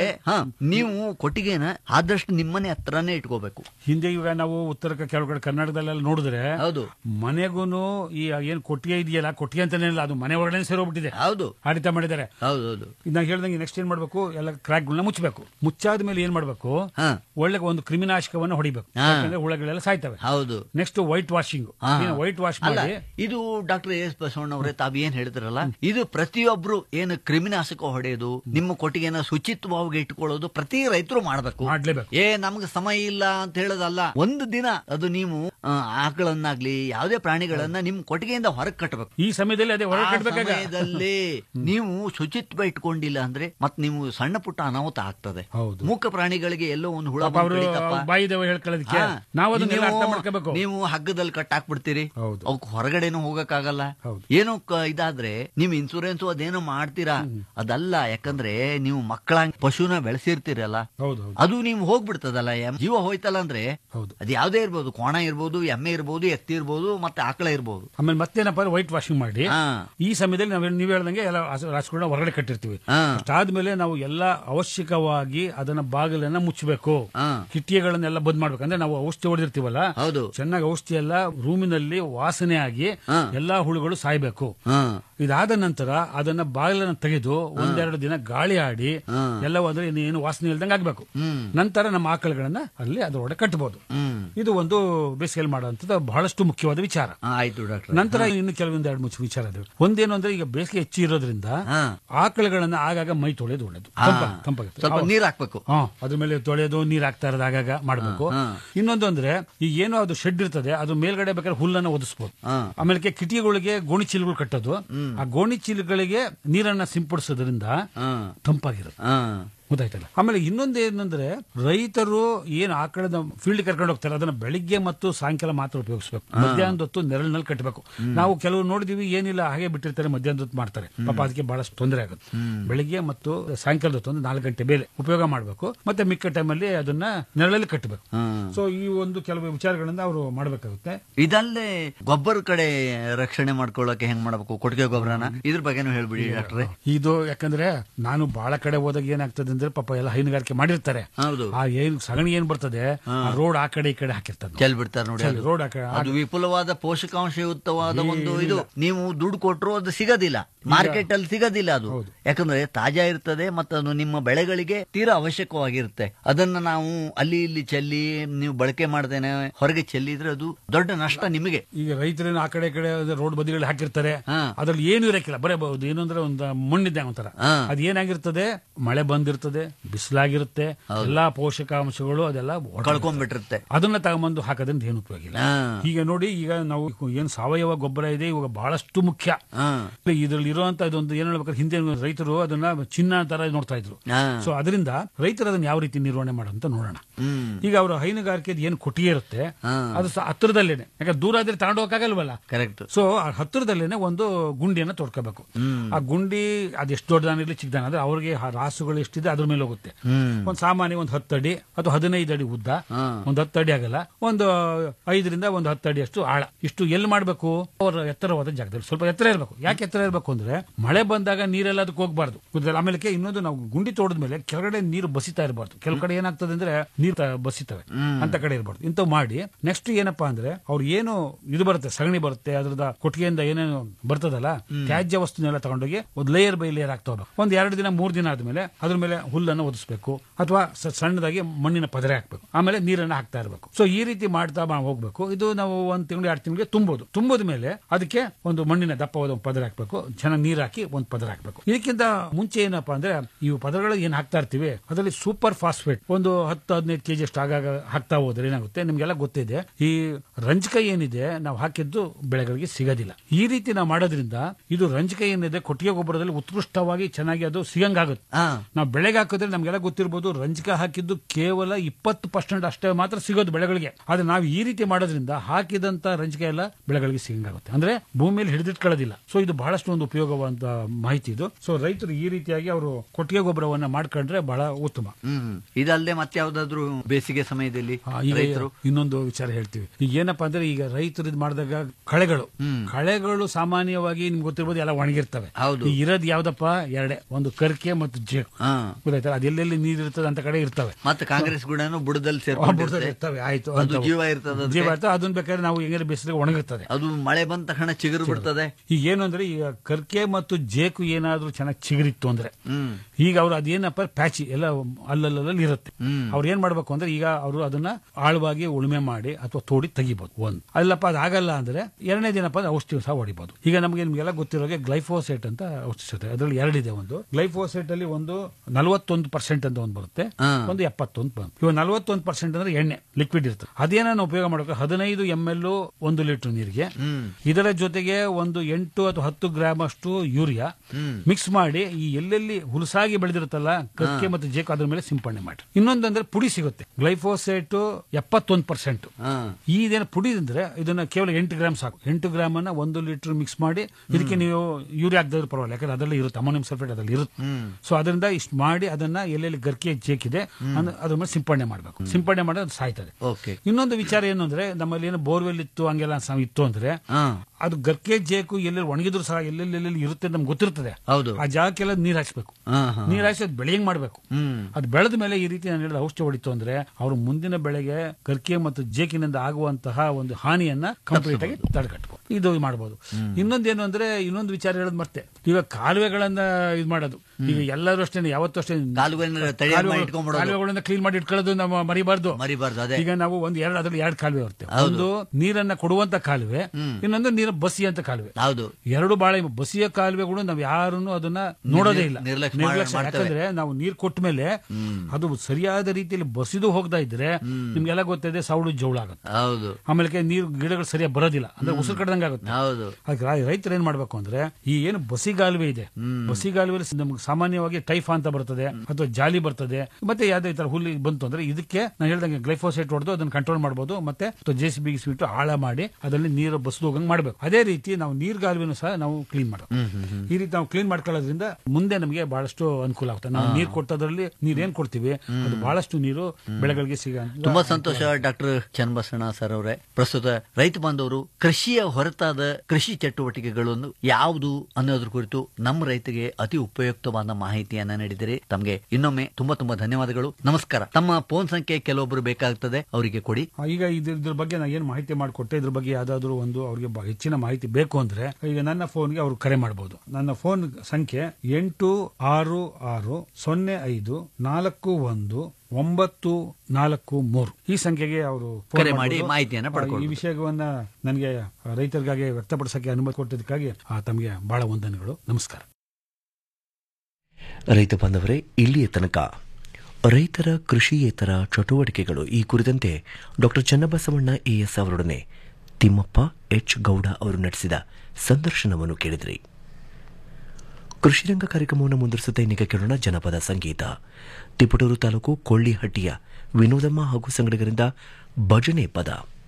ನೀವು ಕೊಟ್ಟಿಗೆನ ಆದಷ್ಟು ನಿಮ್ಮನೆ ಹತ್ರನೇ ಇಟ್ಕೋಬೇಕು ಹಿಂದೆ ಈಗ ನಾವು ಉತ್ತರ ಕ- ಕೆಲವು ಕಡೆ ಕರ್ನಾಟಕದಲ್ಲೆಲ್ಲ ನೋಡಿದ್ರೆ ಹೌದು ಮನೆಗೂನು ಈ ಏನ್ ಕೊಟ್ಟಿಗೆ ಇದೆಯಲ್ಲ ಕೊಟ್ಟಿಗೆ ಅಂತಾನೆ ಇಲ್ಲ ಅದು ಮನೆ ಒಳಗಡೆ ಸೇರೋಗ್ಬಿಟ್ಟಿದೆ ಹೌದು ಆ ರೀತಿ ಮಾಡಿದ್ದಾರೆ ಹೌದು ಹೌದು ಇದ್ ನಾ ಹೇಳ್ದಂಗೆ ನೆಕ್ಸ್ಟ್ ಏನ್ ಮಾಡ್ಬೇಕು ಎಲ್ಲ ಕ್ರಾಕ್ಗಳನ್ನ ಮುಚ್ಚಬೇಕು ಮುಚ್ಚಾದ ಮೇಲೆ ಏನ್ ಮಾಡ್ಬೇಕು ಹಾ. ಒಳ್ಳೆ ಒಂದು ಕ್ರಿಮಿನಾಶಕವನ್ನು ಹೊಡಿಬೇಕು ಹಾ. ಯಾಕಂದ್ರೆ ಹುಳಗಳೆಲ್ಲ ಸಾಯ್ತವೆ ಹೌದು ನೆಕ್ಸ್ಟ್ ವೈಟ್ ವಾಷಿಂಗ್ ಹಾ. ವೈಟ್ ವಾಶ್ ಅಲ್ಲ ಮಾಡಿ ಇದು ಡಾಕ್ಟರ್ ಎಸ್ ಬಸವಣ್ಣವ್ರೆ ತಾವ್ ಏನ್ ಹೇಳಿದ್ರಲ್ಲ ಇದು ಪ್ರತಿಯೊಬ್ರು ಏನು ಕ್ರಿಮಿನಾಶಕ ಹೊಡೆಯೋದು ನಿಮ್ಮ ಕೊಟ್ಟಿಗೆನ ಶುಚಿತ್ವವಾಗಿ ಇಟ್ಕೊಳ್ಳೋದು ಪ್ರತಿ ರೈತರು ಮಾಡ್ಬೇಕು ಮಾಡ್ಲೇಬೇಕು. ಏ ನಮ್ಗೆ ಸಮಯ ಇಲ್ಲ ಅಂತ ಹೇಳೋದಲ್ಲ ಒಂದು ದಿನ ಅದು ನೀವು ಆ, ಆಕಳನ್ನಾಗ್ಲಿ ಯಾವುದೇ ಪ್ರಾಣಿಗಳನ್ನ ನಿಮ್ ಕೊಟ್ಟಿಗೆಯಿಂದ ಹೊರಗೆ ಕಟ್ಟಬೇಕು ಈ ಸಮಯದಲ್ಲಿ ಅದೇ ಹೊರಗೆ ಆ ಕಟ್ಬೇಕಾಗ ಸಮಯದಲ್ಲಿ ನೀವು ಶುಚಿತ್ವ ಇಟ್ಕೊಂಡಿಲ್ಲ ಅಂದ್ರೆ ಮತ್ ನೀವು ಸಣ್ಣ ಪುಟ್ಟ ಅನಾಹುತ ಆಗ್ತದೆ ಹೌದು. ಮೂಕ ಪ್ರಾಣಿಗಳಿಗೆ ಎಲ್ಲೋ ಒಂದು ಹುಳ ಪಾಪ ಬಂದ್ ಅವರು ಕಡಿತಪ್ಪ. ಬಾಯಿದೇವ ಹೇಳ್ಕೊಳ್ಳೋದಕ್ಕೆ ಹಾ. ನಾವು ಅದನ್ನೆಲ್ಲ ನೀವು- ಅರ್ಥ ಮಾಡ್ಕೋಬೇಕು ನೀವು ಹಗ್ಗದಲ್ಲಿ ಕಟ್ಟಾಕ್ಬಿಡ್ತೀರಿ ಹೌದು. ಅವಕ್ ಹೊರಗಡೆನೂ ಹೋಗಕ್ಕಾಗಲ್ಲ ಹೌದು. ಏನೋ ಕ- ಇದಾದ್ರೆ ನೀವು ಇನ್ಸೂರೆನ್ಸ್ ಅದೇನೋ ಮಾಡ್ತೀರಾ ಅದಲ್ಲ ಯಾಕಂದ್ರೆ ನೀವು ಮಕ್ಕಳ ಪಶುನ ಬೆಳೆಸಿರ್ತೀರಲ್ಲ ಹೌದು ಹೌದು ಅದು ನೀವು ಹೋಗ್ಬಿಡ್ತದಲ್ಲ ಎಮ್- ಜೀವ ಹೋಯ್ತಲ್ಲ ಅಂದ್ರೆ ಹೌದು. ಅದು ಯಾವ್ದೇ ಇರ್ಬೋದು ಕೋಣ ಇರ್ಬೋದು ಎಮ್ಮೆ ಇರ್ಬೋದು ಎತ್ತಿ ಇರ್ಬೋದು ಮತ್ತೆ ಆಕಳ ಇರ್ಬೋದು ಆಮೇಲೆ ಮತ್ತೇನಪ್ಪ ವೈಟ್ ವಾಷಿಂಗ್ ಮಾಡಿ ಹಾ. ಈ ಸಮಯದಲ್ಲಿ ನಾವು ನೀವು ಹೇಳ್ದಂಗೆ ಎಲ್ಲ ರಾಸುಗಳನ್ನ ಹೊರಗಡೆ ಕಟ್ಟಿರ್ತೀವಿ ಹಾ. ಅಷ್ಟಾದ್ಮೇಲೆ ನಾವು ಎಲ್ಲ ಅವಶ್ಯಕವಾಗಿ ಅದನ್ನ ಬಾಗಿಲನ್ನ ಮುಚ್ಚಬೇಕು ಹಾ. ಕಿಟಿಗೆಗಳನ್ನೆಲ್ಲ ಬಂದ್ ಮಾಡ್ಬೇಕು ಅಂದ್ರೆ ನಾವು ಔಷಧಿ ಹೊಡೆದಿರ್ತೀವಲ್ಲ ಹೌದು. ಚೆನ್ನಾಗಿ ಔಷಧಿ ಎಲ್ಲ ರೂಮಿನಲ್ಲಿ ವಾಸನೆ ಆಗಿ ಹಾ. ಎಲ್ಲಾ ಹುಳುಗಳು ಸಾಯ್ಬೇಕು ಹಾ ಇದಾದ ನಂತರ ಅದನ್ನ ಬಾಗಿಲನ್ನ ತೆಗೆದು ಒಂದೆರಡು ದಿನ ಗಾಳಿ ಆಡಿ ಹಾ. ಎಲ್ಲವೂ ಅಂದ್ರೆ ಏನು ವಾಸನೆ ಇಲ್ದಂಗೆ ಆಗ್ಬೇಕು ನಂತರ ನಮ್ಮ ಆಕಳುಗಳನ್ನ ಅಲ್ಲಿ ಅದರೊಳಗೆ ಕಟ್ಟಬಹುದು ಹ್ಮ್ ಇದು ಒಂದು ಬೇಸಿಗೆಯಲ್ಲಿ ಮಾಡುವಂತದ್ದು ಬಹಳಷ್ಟು ಮುಖ್ಯವಾದ ವಿಚಾರ ಹಾ, ಆಯ್ತು ಡಾಕ್ಟರ್ ನಂತರ ಇನ್ನು ಕೆಲವೊಂದು ಎರಡು ಮುಚ್ಚು ವಿಚಾರ ಇದಾವೆ ಒಂದೇನು ಅಂದ್ರೆ ಈಗ ಬೇಸಿಗೆ ಹೆಚ್ಚು ಇರೋದ್ರಿಂದ ಹಾ. ಆಕಳುಗಳನ್ನ ಆಗಾಗ ಮೈ ತೊಳೆಯೋದು ಒಳ್ಳೇದು ಹಾ. ತಂಪ- ತಂಪಾಗುತ್ತೆ ಸ್ವಲ್ಪ ಅವ- ನೀರ್ ಹಾಕ್ಬೇಕು ಹಾ ಅದ್ರ ಮೇಲೆ ತೊಳೆಯೋದು ನೀರ್ ಹಾಕ್ತಾ ಇರೋದು ಆಗಾಗ ಮಾಡಬೇಕು ಹಾ. ಇನ್ನೊಂದು ಅಂದ್ರೆ ಈಗ ಏನೋ ಅದು ಶೆಡ್ ಇರ್ತದೆ ಅದು ಮೇಲ್ಗಡೆ ಬೇಕಾದ್ರೆ ಹುಲ್ಲನ್ನ ಒದಿಸ್ಬೋದು ಹಾ. ಆಮೇಲೆ ಕಿಟಿಗೆಗಳಿಗೆ ಗೋಣಿ ಚೀಲಗಳು ಕಟ್ಟೋದು ಆ ಗೋಣಿ ಚೀಲಗಳಿಗೆ ನೀರನ್ನ ಸಿಂಪಡಿಸೋದ್ರಿಂದ ಹಾ ತಂಪಾಗಿರುತ್ತೆ ಹಾ ಗೊತ್ತಾಯ್ತಲ್ಲ ಆಮೇಲೆ ಇನ್ನೊಂದು ಏನಂದ್ರೆ ರೈತರು ಏನು ಆಕಳದ ಫೀಲ್ಡ್ ಕರ್ಕೊಂಡು ಹೋಗ್ತಾರೆ ಅದನ್ನ ಬೆಳಿಗ್ಗೆ ಮತ್ತು ಸಾಯಂಕಾಲ ಮಾತ್ರ ಉಪಯೋಗಿಸಬೇಕು ಮಧ್ಯಾಹ್ನದ ಹೊತ್ತು ನೆರಳಿನಲ್ಲಿ ಕಟ್ಟಬೇಕು ನಾವು ಕೆಲವು ನೋಡಿದೀವಿ ಏನಿಲ್ಲ ಹಾಗೆ ಬಿಟ್ಟಿರ್ತಾರೆ ಮಧ್ಯಾಹ್ನದ ಹೊತ್ತು ಮಾಡ್ತಾರೆ ಪಾಪ ಅದಕ್ಕೆ ಬಹಳಷ್ಟು ತೊಂದರೆ ಆಗುತ್ತೆ ಬೆಳಿಗ್ಗೆ ಮತ್ತು ಸಾಯಂಕಾಲದ ಹೊತ್ತು ಒಂದು ನಾಲ್ಕು ಗಂಟೆ ಬೇರೆ ಉಪಯೋಗ ಮಾಡಬೇಕು ಮತ್ತೆ ಮಿಕ್ಕ ಟೈಮಲ್ಲಿ ಅದನ್ನ ನೆರಳಲ್ಲಿ ಕಟ್ಟಬೇಕು ಸೊ ಈ ಒಂದು ಕೆಲವು ವಿಚಾರಗಳನ್ನ ಅವರು ಮಾಡಬೇಕಾಗುತ್ತೆ ಇದಲ್ಲದೆ ಗೊಬ್ಬರ ಕಡೆ ರಕ್ಷಣೆ ಮಾಡ್ಕೊಳ್ಳೋಕೆ ಹೆಂಗ್ ಮಾಡ್ಬೇಕು ಕೊಟ್ಟಿಗೆ ಗೊಬ್ಬರನ ಇದ್ರ ಬಗ್ಗೆನೂ ಹೇಳ್ಬಿಡಿ ಡಾಕ್ಟ್ರೆ ಇದು ಯಾಕಂದ್ರೆ ನಾನು ಬಹಳ ಕಡೆ ಹೋದಾಗ ಏನಾಗ್ತದೆ ಅಂದ್ರೆ ಪಾಪ ಎಲ್ಲ ಹೈನುಗಾರಿಕೆ ಮಾಡಿರ್ತಾರೆ ಹೌದು ಆ ಏನ್ ಸಗಣಿ ಏನ್ ಬರ್ತದೆ ಆ ರೋಡ್ ಆ ಕಡೆ ಈ ಕಡೆ ಹಾಕಿರ್ತಾರೆ ಚೆಲ್ ಬಿಡ್ತಾರೆ ನೋಡಿ ಚೆಲ್ ಅದು. ರೋಡ್ ಆ ಕಡೆ ಅದು ವಿಪುಲವಾದ ಪೋಷಕಾಂಶಯುಕ್ತವಾದ ಒಂದು ಇದು ನೀವು ದುಡ್ಡು ಕೊಟ್ಟರು ಅದು ಸಿಗೋದಿಲ್ಲ ಮಾರ್ಕೆಟ್ ಅಲ್ಲಿ ಸಿಗೋದಿಲ್ಲ ಅದು ಹೌದು. ಯಾಕಂದ್ರೆ ತಾಜಾ ಇರ್ತದೆ ಮತ್ತು ಅದು ನಿಮ್ಮ ಬೆಳೆಗಳಿಗೆ ತೀರಾ ಅವಶ್ಯಕವಾಗಿರುತ್ತೆ ಅದನ್ನ ನಾವು ಅಲ್ಲಿ ಇಲ್ಲಿ ಚೆಲ್ಲಿ ನೀವು ಬಳಕೆ ಮಾಡ್ದೇನೆ ಹೊರಗೆ ಚೆಲ್ಲಿದ್ರೆ ಅದು ದೊಡ್ಡ ನಷ್ಟ ನಿಮಗೆ ಈಗ ರೈತರೇನು ಆ ಕಡೆ ಈ ಕಡೆ ರೋಡ್ ಬದಿಗಳಲ್ಲಿ ಹಾಕಿರ್ತಾರೆ ಹಾ. ಅದ್ರಲ್ಲಿ ಏನು ಇರಕ್ಕಿಲ್ಲ ಬರೇ ಬಹುದು ಏನಂದ್ರೆ ಒಂದು ಮಣ್ಣಿದ್ದೆ ಒಂಥರ ಹಾ. ಅದ್ ಏನಾಗಿರ್ತದೆ ಮಳೆ ಬಂದಿರ್ತದೆ ಬಿಸಿಲಾಗಿರುತ್ತೆ ಎಲ್ಲಾ ಪೋಷಕಾಂಶಗಳು ಅದೆಲ್ಲ ಹೊರ್ಟೋಗುತ್ತೆ. ಕಳ್ಕೊಂಡ್ಬಿಟ್ಟಿರುತ್ತೆ ಅದನ್ನ ತಗೊಂಬಂದು ಹಾಕೋದ್ರಿಂದ ಏನು ಉಪಯೋಗ ಇಲ್ಲ ಹಾ. ಈಗ ನೋಡಿ ಈಗ ನಾವು ಏನ್ ಸಾವಯವ ಗೊಬ್ಬರ ಇದೆ ಇವಾಗ ಬಹಳಷ್ಟು ಮುಖ್ಯ ಹಾ. ಇದ್ರಲ್ಲಿ ಇರುವಂತ ಇದೊಂದು ಏನ್ ಹೇಳ್ಬೇಕಾದ್ರೆ ಹಿಂದೆ ರೈತರು ಅದನ್ನ ಚಿನ್ನ ತರ ನೋಡ್ತಾ ಇದ್ರು ಹಾ. ಸೊ ಅದರಿಂದ ರೈತರು ಅದನ್ನ ಯಾವ ರೀತಿ ನಿರ್ವಹಣೆ ಮಾಡೋಂತ ನೋಡೋಣ ಹ್ಮ್ ಈಗ ಅವರ ಹೈನುಗಾರಿಕೆ ಏನು ಕೊಟ್ಟಿಗೆ ಇರುತ್ತೆ ಹಾ. ಅದು ಸಹ ಹತ್ತಿರದಲ್ಲೇನೆ ಯಾಕಂದ್ರೆ ದೂರ ಆದ್ರೆ ತಗೊಂಡು ಹೋಗಕ್ಕಾಗಲ್ವಲ್ಲ ಕರೆಕ್ಟ್ ಸೊ ಆ ಹತ್ತಿರದಲ್ಲೇನೆ ಒಂದು ಗುಂಡಿಯನ್ನ ತೋಡ್ಕೋಬೇಕು ಆ ಗುಂಡಿ ಅದೆಷ್ಟು ದೊಡ್ಡದಾನಿರ್ಲಿ ಚಿಕ್ಕದಾನ ಅಂದ್ರೆ ಅವ್ರಿಗೆ ಆ ರಾಸುಗಳು ಎಷ್ಟಿದೆ ಅದ್ರ ಮೇಲೆ ಹೋಗುತ್ತೆ ಹ್ಮ್ ಒಂದ್ ಸಾಮಾನ್ಯ ಒಂದು ಹತ್ತು ಅಡಿ ಅಥವಾ ಹದಿನೈದು ಅಡಿ ಉದ್ದ ಹಾ. ಒಂದು ಹತ್ತು ಅಡಿ ಆಗಲ್ಲ ಒಂದು ಐದರಿಂದ ಒಂದು ಹತ್ತು ಅಡಿ ಅಷ್ಟು ಆಳ ಇಷ್ಟು ಎಲ್ಲಿ ಮಾಡಬೇಕು ಅವರ ಎತ್ತರವಾದ ಜಾಗದಲ್ಲಿ ಸ್ವಲ್ಪ ಎತ್ತರ ಇರಬೇಕು ಯಾಕೆ ಎತ್ತರ ಇರಬೇಕು ಅಂದ್ರೆ ಮಳೆ ಬಂದಾಗ ನೀರೆಲ್ಲ ಅದಕ್ಕೆ ಹೋಗ್ಬಾರ್ದು ಗೊತ್ತಿಲ್ಲ ಆಮೇಲೆ ಇನ್ನೊಂದು ನಾವು ಗುಂಡಿ ತೋಡಿದ ಮೇಲೆ ಕೆಳಗಡೆ ನೀರು ಬಸಿತಾ ಇರಬಾರ್ದು ಕೆಲವು ಕಡೆ ಏನಾಗ್ತದೆ ಅಂದ್ರೆ ನೀರು ತ- ಬಸಿತವೆ ಅಂತ ಕಡೆ ಇರಬಾರ್ದು ಇಂಥವು ಮಾಡಿ ನೆಕ್ಸ್ಟ್ ಏನಪ್ಪಾ ಅಂದ್ರೆ ಅವ್ರು ಏನು ಇದು ಬರುತ್ತೆ ಸಗಣಿ ಬರುತ್ತೆ ಅದ್ರದ ಕೊಟ್ಟಿಗೆಯಿಂದ ಏನೇನು ಬರ್ತದಲ್ಲ ತ್ಯಾಜ್ಯ ವಸ್ತುನೆಲ್ಲ ತಗೊಂಡೋಗಿ ಒಂದು ಲೇಯರ್ ಬೈ ಲೇಯರ್ ಆಗ್ತಾ ಹೋಗ್ಬೇಕು ಒಂದ್ ಎರಡು ದಿನ ಮೂರ್ ದಿನ ಆದ್ಮೇಲೆ ಅದ್ರ ಮೇಲೆ ಹುಲ್ಲನ್ನು ಒದಿಸ್ಬೇಕು ಅಥವಾ ಸ- ಸಣ್ಣದಾಗಿ ಮಣ್ಣಿನ ಪದರೆ ಹಾಕ್ಬೇಕು ಆಮೇಲೆ ನೀರನ್ನ ಹಾಕ್ತಾ ಇರಬೇಕು ಸೊ ಈ ರೀತಿ ಮಾಡ್ತಾ ಬಾ- ಹೋಗ್ಬೇಕು ಇದು ನಾವು ಒಂದ್ ತಿಂಗಳು ಎರಡು ತಿಂಗಳಿಗೆ ತುಂಬೋದು ತುಂಬೋದ ಮೇಲೆ ಅದಕ್ಕೆ ಒಂದು ಮಣ್ಣಿನ ದಪ್ಪವಾದ ಒಂದು ಪದರ ಹಾಕ್ಬೇಕು ಚೆನ್ನಾಗಿ ನೀರ್ ಹಾಕಿ ಒಂದು ಪದರ ಹಾಕ್ಬೇಕು ಇದಕ್ಕಿಂತ ಮುಂಚೆ ಏನಪ್ಪಾ ಅಂದ್ರೆ ಈ ಪದರಗಳು ಏನ್ ಹಾಕ್ತಾ ಇರ್ತೀವಿ ಅದರಲ್ಲಿ ಸೂಪರ್ ಫಾಸ್ಫೇಟ್ ಒಂದು ಹತ್ತು ಹದಿನೈದು ಕೆಜಿ ಅಷ್ಟು ಆಗಾಗ ಹಾಕ್ತಾ ಹೋದ್ರೆ ಏನಾಗುತ್ತೆ ನಿಮ್ಗೆಲ್ಲ ಗೊತ್ತಿದೆ ಈ ರಂಜಕ ಏನಿದೆ ನಾವು ಹಾಕಿದ್ದು ಬೆಳೆಗಳಿಗೆ ಸಿಗೋದಿಲ್ಲ ಈ ರೀತಿ ನಾವು ಮಾಡೋದ್ರಿಂದ ಇದು ರಂಜಕ ಏನಿದೆ ಕೊಟ್ಟಿಗೆ ಗೊಬ್ಬರದಲ್ಲಿ ಉತ್ಕೃಷ್ಟವಾಗಿ ಚೆನ್ನಾಗಿ ಅದು ಸಿಗಂಗಾಗುತ್ತೆ ಹಾ ನಾವು ಬೆಳೆಗೆ ಹಾಕಿದ್ರೆ ನಮ್ಗೆಲ್ಲ ಗೊತ್ತಿರ್ಬೋದು ರಂಜಕ ಹಾಕಿದ್ದು ಕೇವಲ ಇಪ್ಪತ್ತು ಪರ್ಸೆಂಟ್ ಅಷ್ಟೇ ಮಾತ್ರ ಸಿಗೋದು ಬೆಳೆಗಳಿಗೆ ಆದ್ರೆ ನಾವು ಈ ರೀತಿ ಮಾಡೋದ್ರಿಂದ ಹಾಕಿದಂತ ರಂಜಕ ಎಲ್ಲ ಬೆಳೆಗಳಿಗೆ ಸಿಗಂಗಾಗುತ್ತೆ ಅಂದ್ರೆ ಭೂಮಿಯಲ್ಲಿ ಹಿಡಿದಿಟ್ಕೊಳ್ಳೋದಿಲ್ಲ ಸೊ ಇದು ಬಹಳಷ್ಟು ಒಂದು ಉಪಯೋಗವಂತ ಮಾಹಿತಿ ಇದು ಸೊ ರೈತರು ಈ ರೀತಿಯಾಗಿ ಅವರು ಕೊಟ್ಟಿಗೆ ಗೊಬ್ಬರವನ್ನ ಮಾಡ್ಕೊಂಡ್ರೆ ಬಹಳ ಉತ್ತಮ ಹ್ಮ್ ಇದಲ್ಲದೆ ಮತ್ತೆ ಯಾವ್ದಾದ್ರು ಬೇಸಿಗೆ ಸಮಯದಲ್ಲಿ ಆ, ಈಗ ರೈತರು ಇನ್ನೊಂದು ವಿಚಾರ ಹೇಳ್ತೀವಿ ಈಗ ಏನಪ್ಪಾ ಅಂದ್ರೆ ಈಗ ರೈತರು ಇದು ಮಾಡಿದಾಗ ಕಳೆಗಳು ಕಳೆಗಳು ಸಾಮಾನ್ಯವಾಗಿ ನಿಮ್ಗೆ ಗೊತ್ತಿರ್ಬೋದು ಎಲ್ಲ ಒಣಗಿರ್ತವೆ ಹೌದು. ಈಗ ಇರೋದು ಯಾವ್ದಪ್ಪ ಎರಡೇ ಒಂದು ಕರ್ಕೆ ಮತ್ತು ಜೇಕು ಹಾ ಗೊತ್ತಾಯ್ತಾ ಅದೆಲ್ಲೆಲ್ಲಿ ನೀರು ಇರ್ತದೆ ಅಂತ ಕಡೆ ಇರ್ತವೆ ಮತ್ತೆ ಕಾಂಗ್ರೆಸ್ ಗುಡನು ಬುಡದಲ್ಲಿ ಆ, ಬುಡದಲ್ಲಿ ಸೇರ್ಕೊಂಡಿರ್ತದೆ ಇರ್ತವೆ ಆಯ್ತು ಅದು ಅಂತವು. ಜೀವ ಇರ್ತದೆ ಅದಕ್ಕೆ. ಜೀವ ಇರ್ತದೆ ಅದನ್ನ ಬೇಕಾದ್ರೆ ನಾವು ಹೆಂಗಾದ್ರೆ ಬಿಸಿಲಿಗೆ ಒಣಗಿರ್ತದೆ ಅದು ಮಳೆ ಬಂದ ತಕ್ಷಣ ಚಿಗುರು ಬಿಡ್ತದೆ ಈಗ ಏನು ಅಂದ್ರೆ ಈಗ ಕರ್ಕೆ ಮತ್ತು ಜೇಕು ಏನಾದ್ರೂ ಚೆನ್ನಾಗಿ ಚಿಗುರಿತ್ತು ಅಂದ್ರೆ ಹ್ಮ್ ಈಗ ಅವ್ರು ಅದೇನಪ್ಪ ಪ್ಯಾಚಿ ಎಲ್ಲ ಅಲ್ಲಲ್ಲಲ್ಲಿ ಇರುತ್ತೆ ಹ್ಮ್. ಅವ್ರು ಏನ್ ಮಾಡ್ಬೇಕು ಅಂದ್ರೆ ಈಗ ಅವರು ಅದನ್ನ ಆಳವಾಗಿ ಉಳುಮೆ ಮಾಡಿ ಅಥವಾ ತೋಡಿ ತೆಗಿಬಹುದು ಒಂದು ಅಲ್ಲಪ್ಪ ಅದಾಗಲ್ಲ ಅಂದ್ರೆ ಎರಡನೇ ದಿನಪ್ಪ ಅದು ಔಷಧಿ ಸಹ ಹೊಡಿಬಹುದು ಈಗ ನಮಗೆ ನಿಮ್ಗೆಲ್ಲ ಗೊತ್ತಿರೋಗೆ ಗ್ಲೈಫೋಸೇಟ್ ಅಂತ ಔಷಧಿ ಸಿಗುತ್ತೆ ಅದರಲ್ಲಿ ಎರಡಿದೆ ಒಂದು ಗ್ಲೈಫೋಸೇಟ್ ಅಲ್ಲಿ ಒಂದು ನಲವತ್ತೊಂದು ಪರ್ಸೆಂಟ್ ಅಂತ ಒಂದು ಬರುತ್ತೆ ಹಾ. ಒಂದು ಎಪ್ಪತ್ತೊಂದು ಬಂತು ಇವಾಗ ನಲವತ್ತೊಂದು ಪರ್ಸೆಂಟ್ ಅಂದ್ರೆ ಎಣ್ಣೆ ಲಿಕ್ವಿಡ್ ಇರ್ತದೆ ಅದೇನ ಉಪಯೋಗ ಮಾಡಬೇಕು ಹದಿನೈದು ಎಂ ಎಲ್ ಒಂದು ಲೀಟರ್ ನೀರಿಗೆ ಹ್ಮ್ ಇದರ ಜೊತೆಗೆ ಒಂದು ಎಂಟು ಅಥವಾ ಹತ್ತು ಗ್ರಾಮ್ ಅಷ್ಟು ಯೂರಿಯಾ ಹ್ಮ್. ಮಿಕ್ಸ್ ಮಾಡಿ ಈ ಎಲ್ಲೆಲ್ಲಿ ಹುಲಸಾಗಿ ಬೆಳೆದಿರುತ್ತಲ್ಲ ಕಕ್ಕೆ ಮತ್ತು ಜೇಕು ಅದ್ರ ಮೇಲೆ ಸಿಂಪಡಣೆ ಮಾಡಿ ಇನ್ನೊಂದಂದ್ರೆ ಪುಡಿ ಸಿಗುತ್ತೆ ಗ್ಲೈಫೋಸೇಟ್ ಎಪ್ಪತ್ತೊಂದು ಪರ್ಸೆಂಟ್ ಹಾ ಈ ಇದೇನು ಪುಡಿ ಅಂದ್ರೆ ಇದನ್ನ ಕೇವಲ ಎಂಟು ಗ್ರಾಮ್ ಸಾಕು ಎಂಟು ಗ್ರಾಮ್ ಅನ್ನ ಒಂದು ಲೀಟರ್ ಮಿಕ್ಸ್ ಮಾಡಿ ಇದಕ್ಕೆ ನೀವು ಯೂರಿಯಾ ಹಾಕಿದ್ರೆ ಪರವಾಗಿಲ್ಲ ಯಾಕಂದ್ರೆ ಅದರಲ್ಲಿ ಇರುತ್ತೆ ಅಮೋನಿಯಂ ಸಲ್ಫೇಟ್ ಅದರಲ್ಲಿ ಇರುತ್ತೆ ಹ್ಮ್ ಸೊ ಅದರಿಂದ ಇಷ್ಟು ಮಾಡಿ ಅದನ್ನ ಎಲ್ಲೆಲ್ಲಿ ಗರ್ಕೆ ಜೇಕಿದೆ ಅನ್ನ- ಅದ್ರ ಮೇಲೆ ಸಿಂಪಡಣೆ ಮಾಡಬೇಕು ಸಿಂಪಡಣೆ ಮಾಡಿ ಅದು ಸಾಯ್ತದೆ ಓಕೆ ಇನ್ನೊಂದು ವಿಚಾರ ಏನು ಅಂದ್ರೆ ನಮ್ಮಲ್ಲಿ ಏನು ಬೋರ್ವೆಲ್ ಇತ್ತು ಹಂಗೆಲ್ಲ ಸ- ಇತ್ತು ಅಂದ್ರೆ ಹಾ ಅದು ಗರ್ಕೆ ಜೇಕು ಎಲ್ಲೆಲ್ಲಿ ಒಣಗಿದ್ರು ಸಹ ಎಲ್ಲೆಲ್ಲಿ ಎಲ್ಲೆಲ್ಲಿ ಇರುತ್ತೆ ಅಂತ ನಮ್ಗೆ ಗೊತ್ತಿರ್ತದೆ ಹೌದು ಆ ಜಾಗಕ್ಕೆಲ್ಲ ನೀರ್ ಹಾಕ್ಸ್ಬೇಕು ಹಾ ಹಾ ನೀರ್ ಹಾಕ್ಸಿ ಅದು ಬೆಳೆಯಂಗ್ ಮಾಡ್ಬೇಕು ಹ್ಮ್ ಅದು ಬೆಳೆದ ಮೇಲೆ ಈ ರೀತಿ ನಾನು ಹೇಳಿದ ಔಷಧಿ ಹೊಡಿತು ಅಂದ್ರೆ ಅವರು ಮುಂದಿನ ಬೆಳೆಗೆ ಕರ್ಕೆ ಮತ್ತು ಜೇಕಿನಿಂದ ಆಗುವಂತಹ ಒಂದು ಹಾನಿಯನ್ನ ಕಂಪ್ಲೀಟ್ ಆಗಿ ತಡೆಗಟ್ಟಬಹುದು ಇದು ಮಾಡಬಹುದು ಇನ್ನೊಂದೇನು ಅಂದ್ರೆ ಇನ್ನೊಂದು ವಿಚಾರ ಹೇಳೋದು ಮತ್ತೆ ಈಗ ಕಾಲುವೆಗಳನ್ನ ಇದು ಮಾಡೋದು ಈಗ ಎಲ್ಲರೂ ಅಷ್ಟೇ ಯಾವತ್ತೂ ಅಷ್ಟೇ ಕಾಲುವೆನ ತಡೆಯಾಗಿ ಮಾಡಿ ಇಟ್ಕೊಂಡ್ಬಿಡೋದು. ಕಾಲುವೆಗಳನ್ನ ಕ್ಲೀನ್ ಮಾಡಿ ಇಟ್ಕೊಳ್ಳೋದು ನಮ್ಮ ಮರಿಬಾರ್ದು ಮರಿಬಾರ್ದು ಅದೇ ಈಗ ನಾವು ಒಂದು ಎರಡು ಅದ್ರಲ್ಲಿ ಎರಡು ಕಾಲುವೆ ಇರುತ್ತೆ ಹೌದು. ಒಂದು ನೀರನ್ನ ಕೊಡುವಂತ ಕಾಲುವೆ ಇನ್ನೊಂದು ನೀರ ಬಸಿಯಂತ ಕಾಲುವೆ ಹೌದು ಎರಡು ಬಾಳೆ ಬಸಿಯ ಕಾಲುವೆಗಳು ನಾವ್ ಯಾರನ್ನು ಅದನ್ನ ನೋಡೋದೇ ಇಲ್ಲ ನಿರ್ಲಕ್ಷ್ಯ ಮಾಡ್- ನಿರ್ಲಕ್ಷ್ಯ ಮಾಡ್ತೇವೆ. ಯಾಕಂದ್ರೆ ನಾವು ನೀರ್ ಕೊಟ್ಟ ಮೇಲೆ ಅದು ಸರಿಯಾದ ರೀತಿಯಲ್ಲಿ ಬಸಿದು ಹೋಗ್ತಾ ಇದ್ರೆ ನಿಮ್ಗೆಲ್ಲ ಗೊತ್ತಿದೆ ಸೌಡು ಜೌಳ ಆಗುತ್ತೆ ಹೌದು ಆಮೇಲೆ ನೀರು ಗಿಡಗಳು ಸರಿಯಾಗಿ ಬರೋದಿಲ್ಲ ಅಂದ್ರೆ ಉಸಿರು ಕಟ್ಟದಂಗೆ ಆಗುತ್ತೆ ಹೌದು ಅದಕ್ಕೆ ರೈ- ರೈತರು ಏನ್ ಮಾಡ್ಬೇಕು ಅಂದ್ರೆ ಈ ಏನು ಬಸಿಗಾಲುವೆ ಇದೆ ಬಸಿಗಾಲುವೆ ನಮ್ಗೆ ಸಾಮಾನ್ಯವಾಗಿ ಟೈಫಾ ಅಂತ ಬರ್ತದೆ ಅಥವಾ ಜಾಲಿ ಬರ್ತದೆ ಮತ್ತೆ ಯಾವ್ದೇ ಈ ತರ ಹುಲ್ಲು ಬಂತು ಅಂದ್ರೆ ಇದಕ್ಕೆ ನಾನು ಹೇಳ್ದಂಗೆ ಗ್ಲೈಫೋಸೇಟ್ ಹೊಡೆದು ಅದನ್ನ ಕಂಟ್ರೋಲ್ ಮಾಡಬಹುದು ಮತ್ತೆ ಜೆ ಸಿ ಬಿಗಿಸಿ ಬಿಟ್ಟು ಆಳ ಮಾಡಿ ಅದರಲ್ಲಿ ನೀರು ಬಸ್ದು ಹೋಗಂಗ್ ಮಾಡ್ಬೇಕು ಅದೇ ರೀತಿ ನಾವು ನೀರ್ಗಾಲುವೆನೂ ಸಹ ನಾವು ಕ್ಲೀನ್ ಮಾಡಬೇಕು ಈ ರೀತಿ ನಾವು ಕ್ಲೀನ್ ಮಾಡ್ಕೊಳ್ಳೋದ್ರಿಂದ ಮುಂದೆ ನಮಗೆ ಬಹಳಷ್ಟು ಅನುಕೂಲ ಆಗುತ್ತೆ ನಾವು ನೀರು ಕೊಟ್ಟದ್ರಲ್ಲಿ ನೀರ್ ಏನ್ ಕೊಡ್ತೀವಿ ಅದು ಬಹಳಷ್ಟು ನೀರು ಬೆಳೆಗಳಿಗೆ ಸಿಗ ತುಂಬಾ ಸಂತೋಷ ಡಾಕ್ಟರ್ ಚನ್ನಬಸಣ್ಣ ಸರ್ ಅವರೇ ಪ್ರಸ್ತುತ ರೈತ ಬಾಂಧವರು ಕೃಷಿಯ ಹೊರತಾದ ಕೃಷಿ ಚಟುವಟಿಕೆಗಳನ್ನು ಯಾವುದು ಅನ್ನೋದ್ರ ಕುರಿತು ನಮ್ಮ ರೈತರಿಗೆ ಅತಿ ಉಪಯುಕ್ತವಾದ ಮಾಹಿತಿಯನ್ನ ನೀಡಿದಿರಿ ತಮಗೆ ಇನ್ನೊಮ್ಮೆ ತುಂಬಾ ತುಂಬಾ ಧನ್ಯವಾದಗಳು ನಮಸ್ಕಾರ ತಮ್ಮ ಫೋನ್ ಸಂಖ್ಯೆ ಕೆಲವೊಬ್ಬರು ಬೇಕಾಗ್ತದೆ ಅವರಿಗೆ ಕೊಡಿ ಆ, ಈಗ ಇದ್ರ ಇದ್ರ ಬಗ್ಗೆ ನಾನು ಏನು ಮಾಹಿತಿ ಮಾಡಿಕೊಟ್ಟೆ ಇದ್ರ ಬಗ್ಗೆ ಯಾವ್ದಾದ್ರು ಒಂದು ಅವ್ರಿಗೆ ಬ- ಹೆಚ್ಚಿನ ಮಾಹಿತಿ ಬೇಕು ಅಂದ್ರೆ ಈಗ ನನ್ನ ಫೋನ್ಗೆ ಅವರು ಕರೆ ಮಾಡಬಹುದು ನನ್ನ ಫೋನ್ ಸಂಖ್ಯೆ ಎಂಟು ಆರು ಆರು ಸೊನ್ನೆ ಐದು ನಾಲ್ಕು ಒಂದು ಒಂಬತ್ತು ನಾಲ್ಕು ಮೂರು ಈ ಸಂಖ್ಯೆಗೆ ಅವರು ಫೋನ್ ಕರೆ ಮಾಡಿ ಮಾಡ್ಬೋದು. ಮಾಹಿತಿಯನ್ನ ಆ, ಪಡ್ಕೊಳ್ಬೋದು. ಈ ವಿಷಯವನ್ನ ನನಗೆ ರೈತರಿಗಾಗಿ ವ್ಯಕ್ತಪಡಿಸಕ್ಕೆ ಅನುಮತಿ ಕೊಟ್ಟಿದ್ದಕ್ಕಾಗಿ ಆ, ತಮಗೆ ಬಹಳ ವಂದನೆಗಳು ನಮಸ್ಕಾರ ರೈತ ಬಾಂಧವರೇ ಇಲ್ಲಿಯ ತನಕ ರೈತರ ಕೃಷಿಯೇತರ ಚಟುವಟಿಕೆಗಳು ಈ ಕುರಿತಂತೆ ಡಾಕ್ಟರ್ ಚನ್ನಬಸವಣ್ಣ ಎಎಸ್ ಅವರೊಡನೆ ತಿಮ್ಮಪ್ಪ ಎಚ್ ಗೌಡ ಅವರು ನಡೆಸಿದ ಸಂದರ್ಶನವನ್ನು ಕೇಳಿದ್ರಿ ಕೃಷಿರಂಗ ಕಾರ್ಯಕ್ರಮವನ್ನು ಮುಂದುವರಿಸುತ್ತಾ ಇನ್ನೀಗ ಕೇಳೋಣ ಜನಪದ ಸಂಗೀತ ತಿಪಟೂರು ತಾಲೂಕು ಕೊಳ್ಳಿಹಟ್ಟಿಯ ವಿನೋದಮ್ಮ ಹಾಗೂ ಸಂಗಡಿಗರಿಂದ ಭಜನೆ ಪದ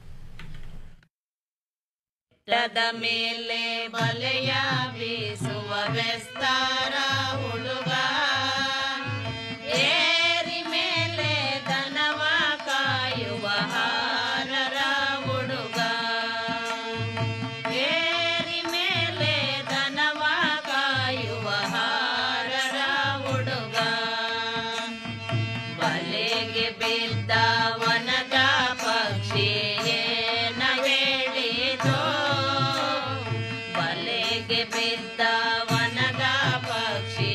ಬೆಟ್ಟದ ಮೇಲೆ ಬಲೆಯ ಬೀಸುವ ಬೆಸ್ತಾರ ಹುಡುಗ ಏರಿ ಮೇಲೆ ದನವ ಕಾಯುವ ಹಾರರ ಹುಡುಗ ಏರಿ ಮೇಲೆ ದನವ ಕಾಯುವ ಹಾರರ ಹುಡುಗ ಬಲೆಗೆ ಬಿದ್ದ ವನದ ಪಕ್ಷಿ ಏನ ಹೇಳಿದೋ ಬಲೆಗೆ ಬಿದ್ದ ವನದ ಪಕ್ಷಿ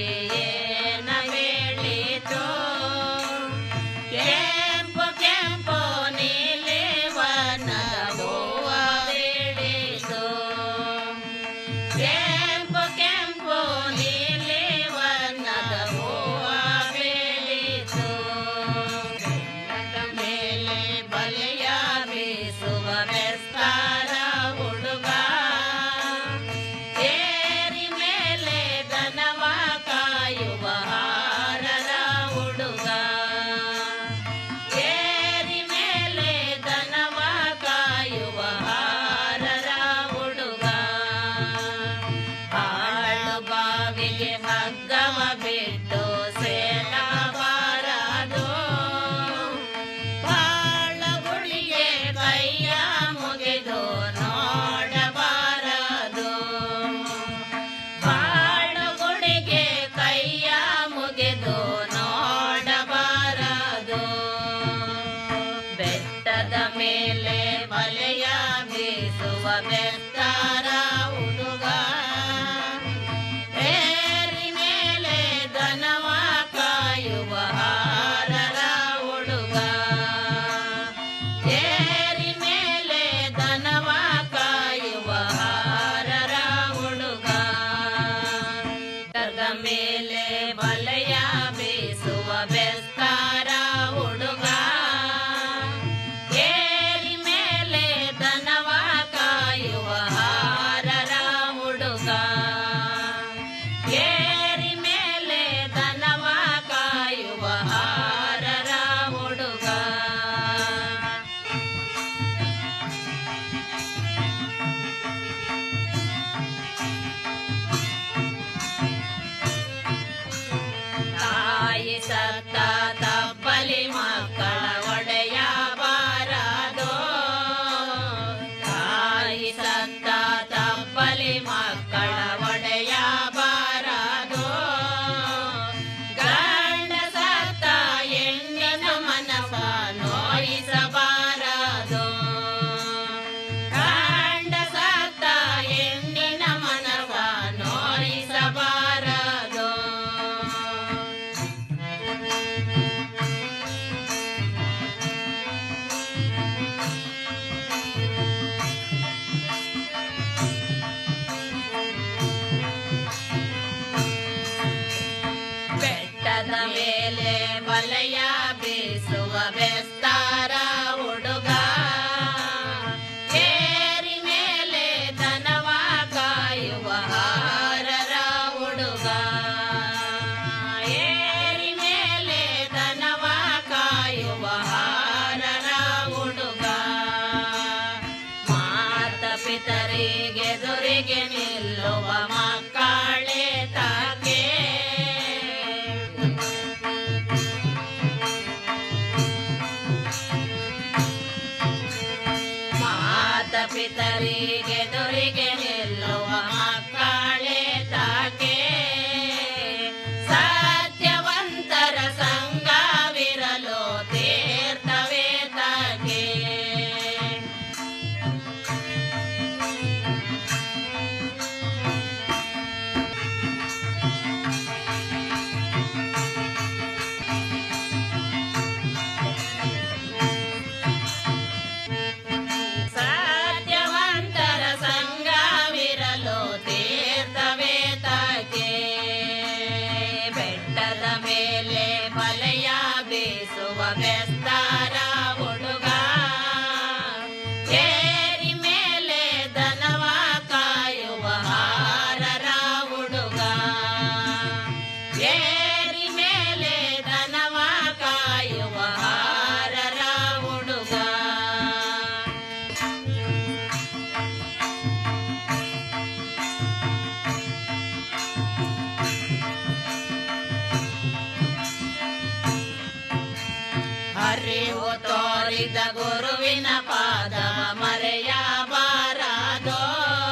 ಸತ್ತ ತಬ್ಬಲಿ ಮಕ್ಕಳ ಒಡೆಯ ಬಾರದೋ ತಾಯಿ ಸತ್ತ ತಬ್ಬಲಿ ಮಕ್ಕಳ ಒಡೆಯ ಬಾರದೋ ಗಂಡ ಸತ್ತ ಹೆಣ್ಣಿನ ಮನವ ನೋಯಿಸಬಾರದು ಗಂಡ ಸತ್ತ ಹೆಣ್ಣಿನ ಮನವ ನೋಯಿಸಬಾರದು ಬೆಟ್ಟದ ಮೇಲೆ ಬಲೆಯ ಬೀಸುವ ಬೆಸ್ತಾರ ಹುಡುಗ ಏರಿ ಮೇಲೆ ದನವ ಕಾಯುವ ಹಾರರ ಹುಡುಗ ಏರಿ ಮೇಲೆ ದನವ ಕಾಯುವ ಹಾರರ ಹುಡುಗ ಮಾತ ಪಿತರಿಗೆದುರಿಗೆ ನಿಲ್ಲುವ ಮಕ್ಕಳೇ ತಾಕೆ ಮಾತ ಪಿತರಿಗೆದುರಿಗೆ ನಿಲ್ಲುವ ಮಕ್ಕಳೇ ತಾಕೆ ಸತ್ಯವಂತರ ಸಂಘವಿರಲು ತೀರ್ಥವೇ ತಾಕೆ ಸತ್ಯವಂತರ ಸಂಘವಿರಲು ತೀರ್ಥವೇ ತಾಕೆ ಬೆಟ್ಟದ ಮೇಲೆ ಬಲೆಯ ಬೀಸುವ ಬೆಸ್ತಾರ ಹುಡುಗ ಏರಿ ಮೇಲೆ ದನವ ಕಾಯುವ ಹಾರರ ಹುಡುಗ ಏರಿ ಮೇಲೆ ದನವ ಕಾಯುವ ಹಾರರ ಹುಡುಗ ಅರಿವು ತೋರಿದ ಗುರುವಿನ ಪಾದವ ಮರೆಯಬಾರದೋ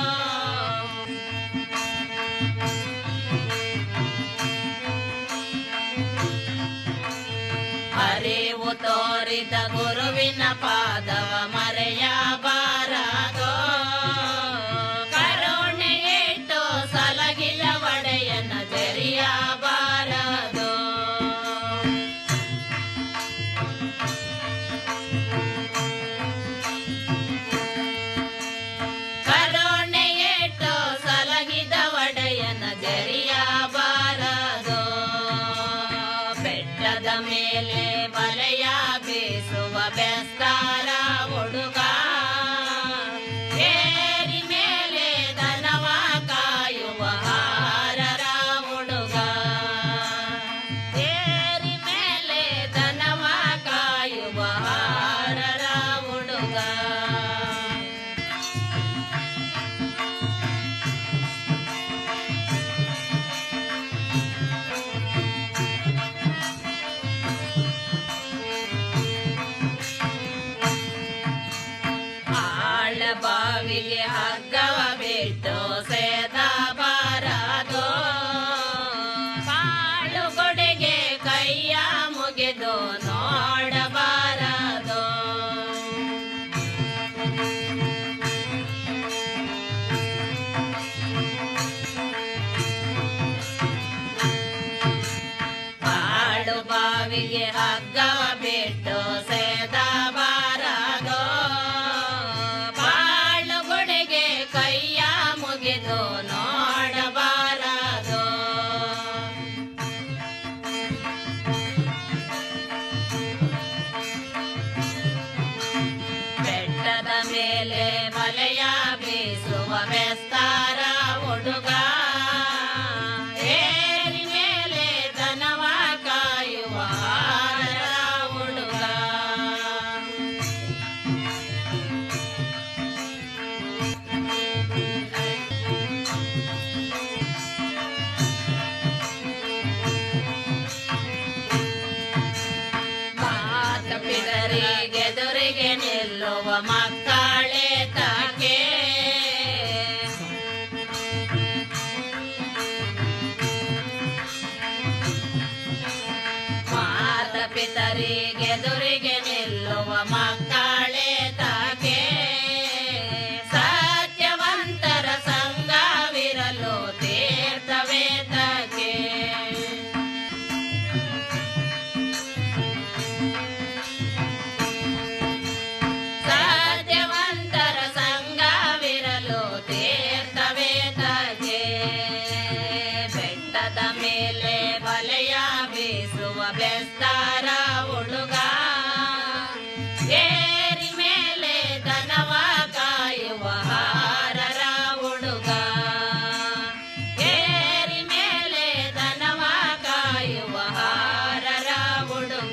ಅರಿವು ತೋರಿದ ಗುರುವಿನ ಪಾದವ ಮರೆಯಬಾರದೋ ಕರುಣೆ ಇಟ್ಟು ಸಲಗಿದ ಒಡೆಯನ ಜರಿಯಬಾರದೋ ಕರುಣೆ ಇಟ್ಟು ಸಲಗಿದ ಒಡೆಯನ ಜರಿಯಬಾರದೋ ಬೆಟ್ಟದ ಮೇಲೆ ಬಲೆಯ ಬೀಸುವ ಬೆಸ್ತಾರ ಹುಡುಗ ಏರಿ ಮೇಲೆ ದನವ ಕಾಯುವ ಹಾರರ ಹುಡುಗ ಏರಿ ಮೇಲೆ ದನವ ಕಾಯುವ ಹಾರರ ಹುಡುಗ ಆಳ ಬಾವಿಗೆ ಹಗ್ಗವ ಬಿಟ್ಟು ಸೇದ ಬಾರದೋ ಕಾಳು ಕೊಡೆಗೆ ಕೈಯ ಮುಗಿದು ನೋಡಬಾರದೋ ಕಾಡು ಬಾವಿಗೆ ಹಗ್ಗವ ಬಿಟ್ಟು ಸೇದ ಬಾರದೋ ಬಾಳು ಗುಡಿಗೆ ಕೈಯ ಮುಗಿದು ನೋಡಬಾರದೋ ಬೆಟ್ಟದ ಮೇಲೆ ಬಲೆಯ ಬೀಸುವ ಬೆಸ್ತಾರ ಹುಡುಗ ಏರಿ ಮೇಲೆ ದನವ ಕಾಯುವ ಹಾರರ ಹುಡುಗ ಪಿತರಿಗೆದುರಿಗೆ ನಿಲ್ಲುವ ಮಕ್ಕಳೇ ತಾಕೆ ಸತ್ಯವಂತರ ಸಂಘವಿರಲು ತೀರ್ಥವೇ ತಾಕೆ ಸತ್ಯವಂತರ ಸಂಘವಿರಲು ತೀರ್ಥವೇ ತಾಕೆ ಬೆಟ್ಟದ ಮೇಲೆ ಬಲೆಯ ಬೀಸುವ ಬೆಸ್ತಾರ ಹುಡುಗ ಏರಿ ಮೇಲೆ ದನವ ಕಾಯುವ ಹಾರರ ಹುಡುಗ ಏರಿ ಮೇಲೆ ದನವ ಕಾಯುವ ಹಾರರ ಹುಡುಗ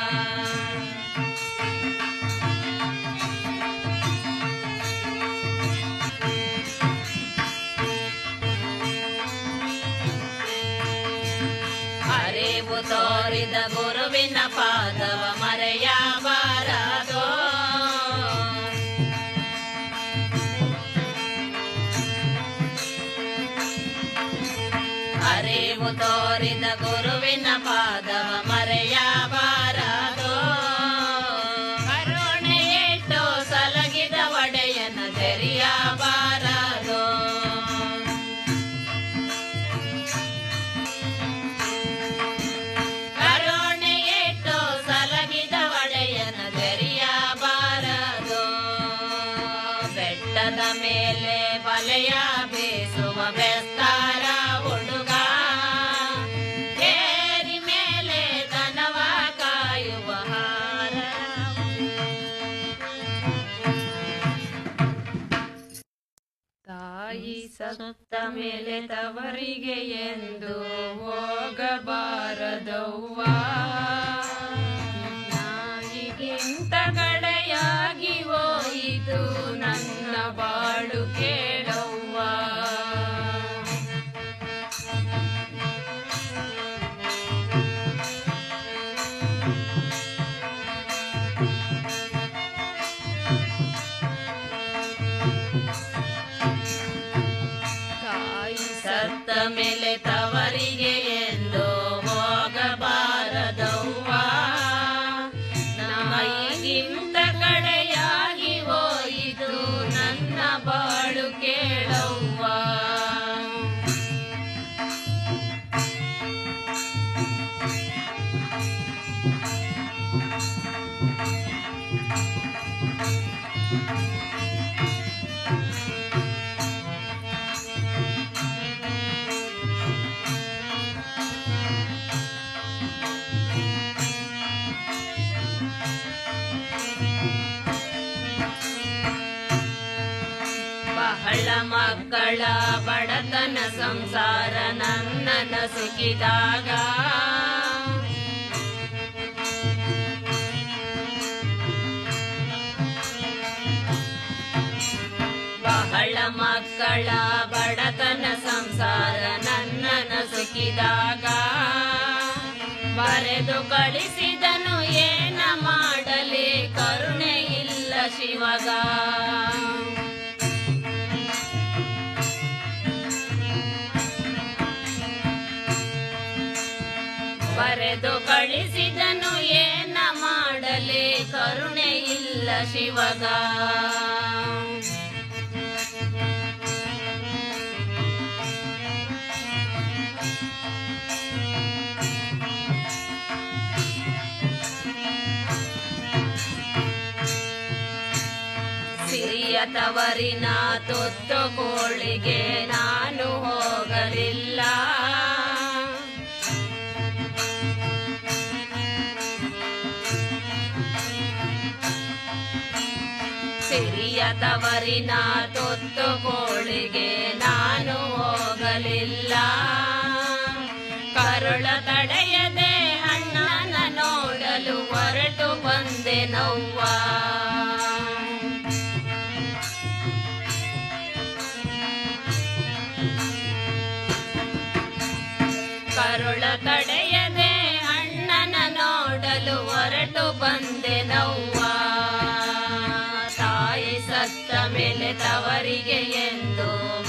ಅರಿವು ತೋರಿದ ಗುರುವಿನ ಪಾದವ ಮರೆಯಬಾರದು ಅರಿವು ತೋರಿದ ಗುರುವಿನ ಪಾದವ ಮರೆಯಬಾರದು ಕರುಣೆ ಇಟ್ಟು ಸಲಗಿದ ಒಡೆಯನ ತೆರೆಯಬಾರದು ಕರುಣೆ ಇಟ್ಟು ಸಲಗಿದ ಒಡೆಯನ ತೆರೆಯಬಾರದು ಬೆಟ್ಟದ ಮೇಲೆ ಬಲೆಯ ಬೀಸುವ ಬೆಸ್ತಾರ ಹುಡುಗ ಏರಿ ಮೇಲೆ ದನವ ಕಾಯುವ ಹಾರ ತಾಯಿ ಸತ್ತ ಮೇಲೆ ತವರಿಗೆ ಎಂದು ಹೋಗಬಾರದವ್ವ ನಾಯಿಗಿಂತ ಕಡೆಯಾಗಿ ಹೋಯಿತು ನನ್ನ ಬಾಳು ಕೇಳವ್ವ ತಾಯಿ ಸತ್ತ ಮೇಲೆ ತವರಿಗೆ ಎಂದು ಹೋಗಬಾರದವ್ವ ನಾಯಿಗಿಂತ ಕಡೆಯಾಗಿ ಹೋಯಿತು ನನ್ನ ಬಾಳು ಕೇಳವ್ವ ಬಹಳ ಮಕ್ಕಳ ಬಡತನ ಸಂಸಾರ ನನ್ನನ ಸುಖಿದಾಗ ಬಹಳ ಮಕ್ಕಳ ಬಡತನ ಸಂಸಾರ ನನ್ನನ ಸುಖಿದಾಗ ಬರೆದು ಕಳಿಸಿದನು ಏನ ಮಾಡಲಿ ಕರುಣೆ ಇಲ್ಲ ಶಿವಗ ಬರೆದು ಕಳಿಸಿದನು ಏನ ಮಾಡಲಿ ಕರುಣೆ ಇಲ್ಲ ಶಿವಗ ಸಿರಿಯ ತವರಿನ ತುತ್ತು ಕೋಳಿಗೆ ನಾನು ಹೋಗಲಿಲ್ಲ ಸಿರಿಯ ತವರಿನ ತುತ್ತು ಕೋಳಿಗೆ ನಾನು ಹೋಗಲಿಲ್ಲ ಕರುಳ ತಡೆಯದೆ ಅಣ್ಣನ ನೋಡಲು ಹೊರಟು ಬಂದೆ ನವ್ವ ಕರುಳ ತಡೆಯದೆ ಅಣ್ಣನ ನೋಡಲು ಹೊರಟು ಬಂದೆ ನವ್ವ ತಾಯಿ ಸತ್ತ ಮೇಲೆ ತವರಿಗೆ ಎಂದು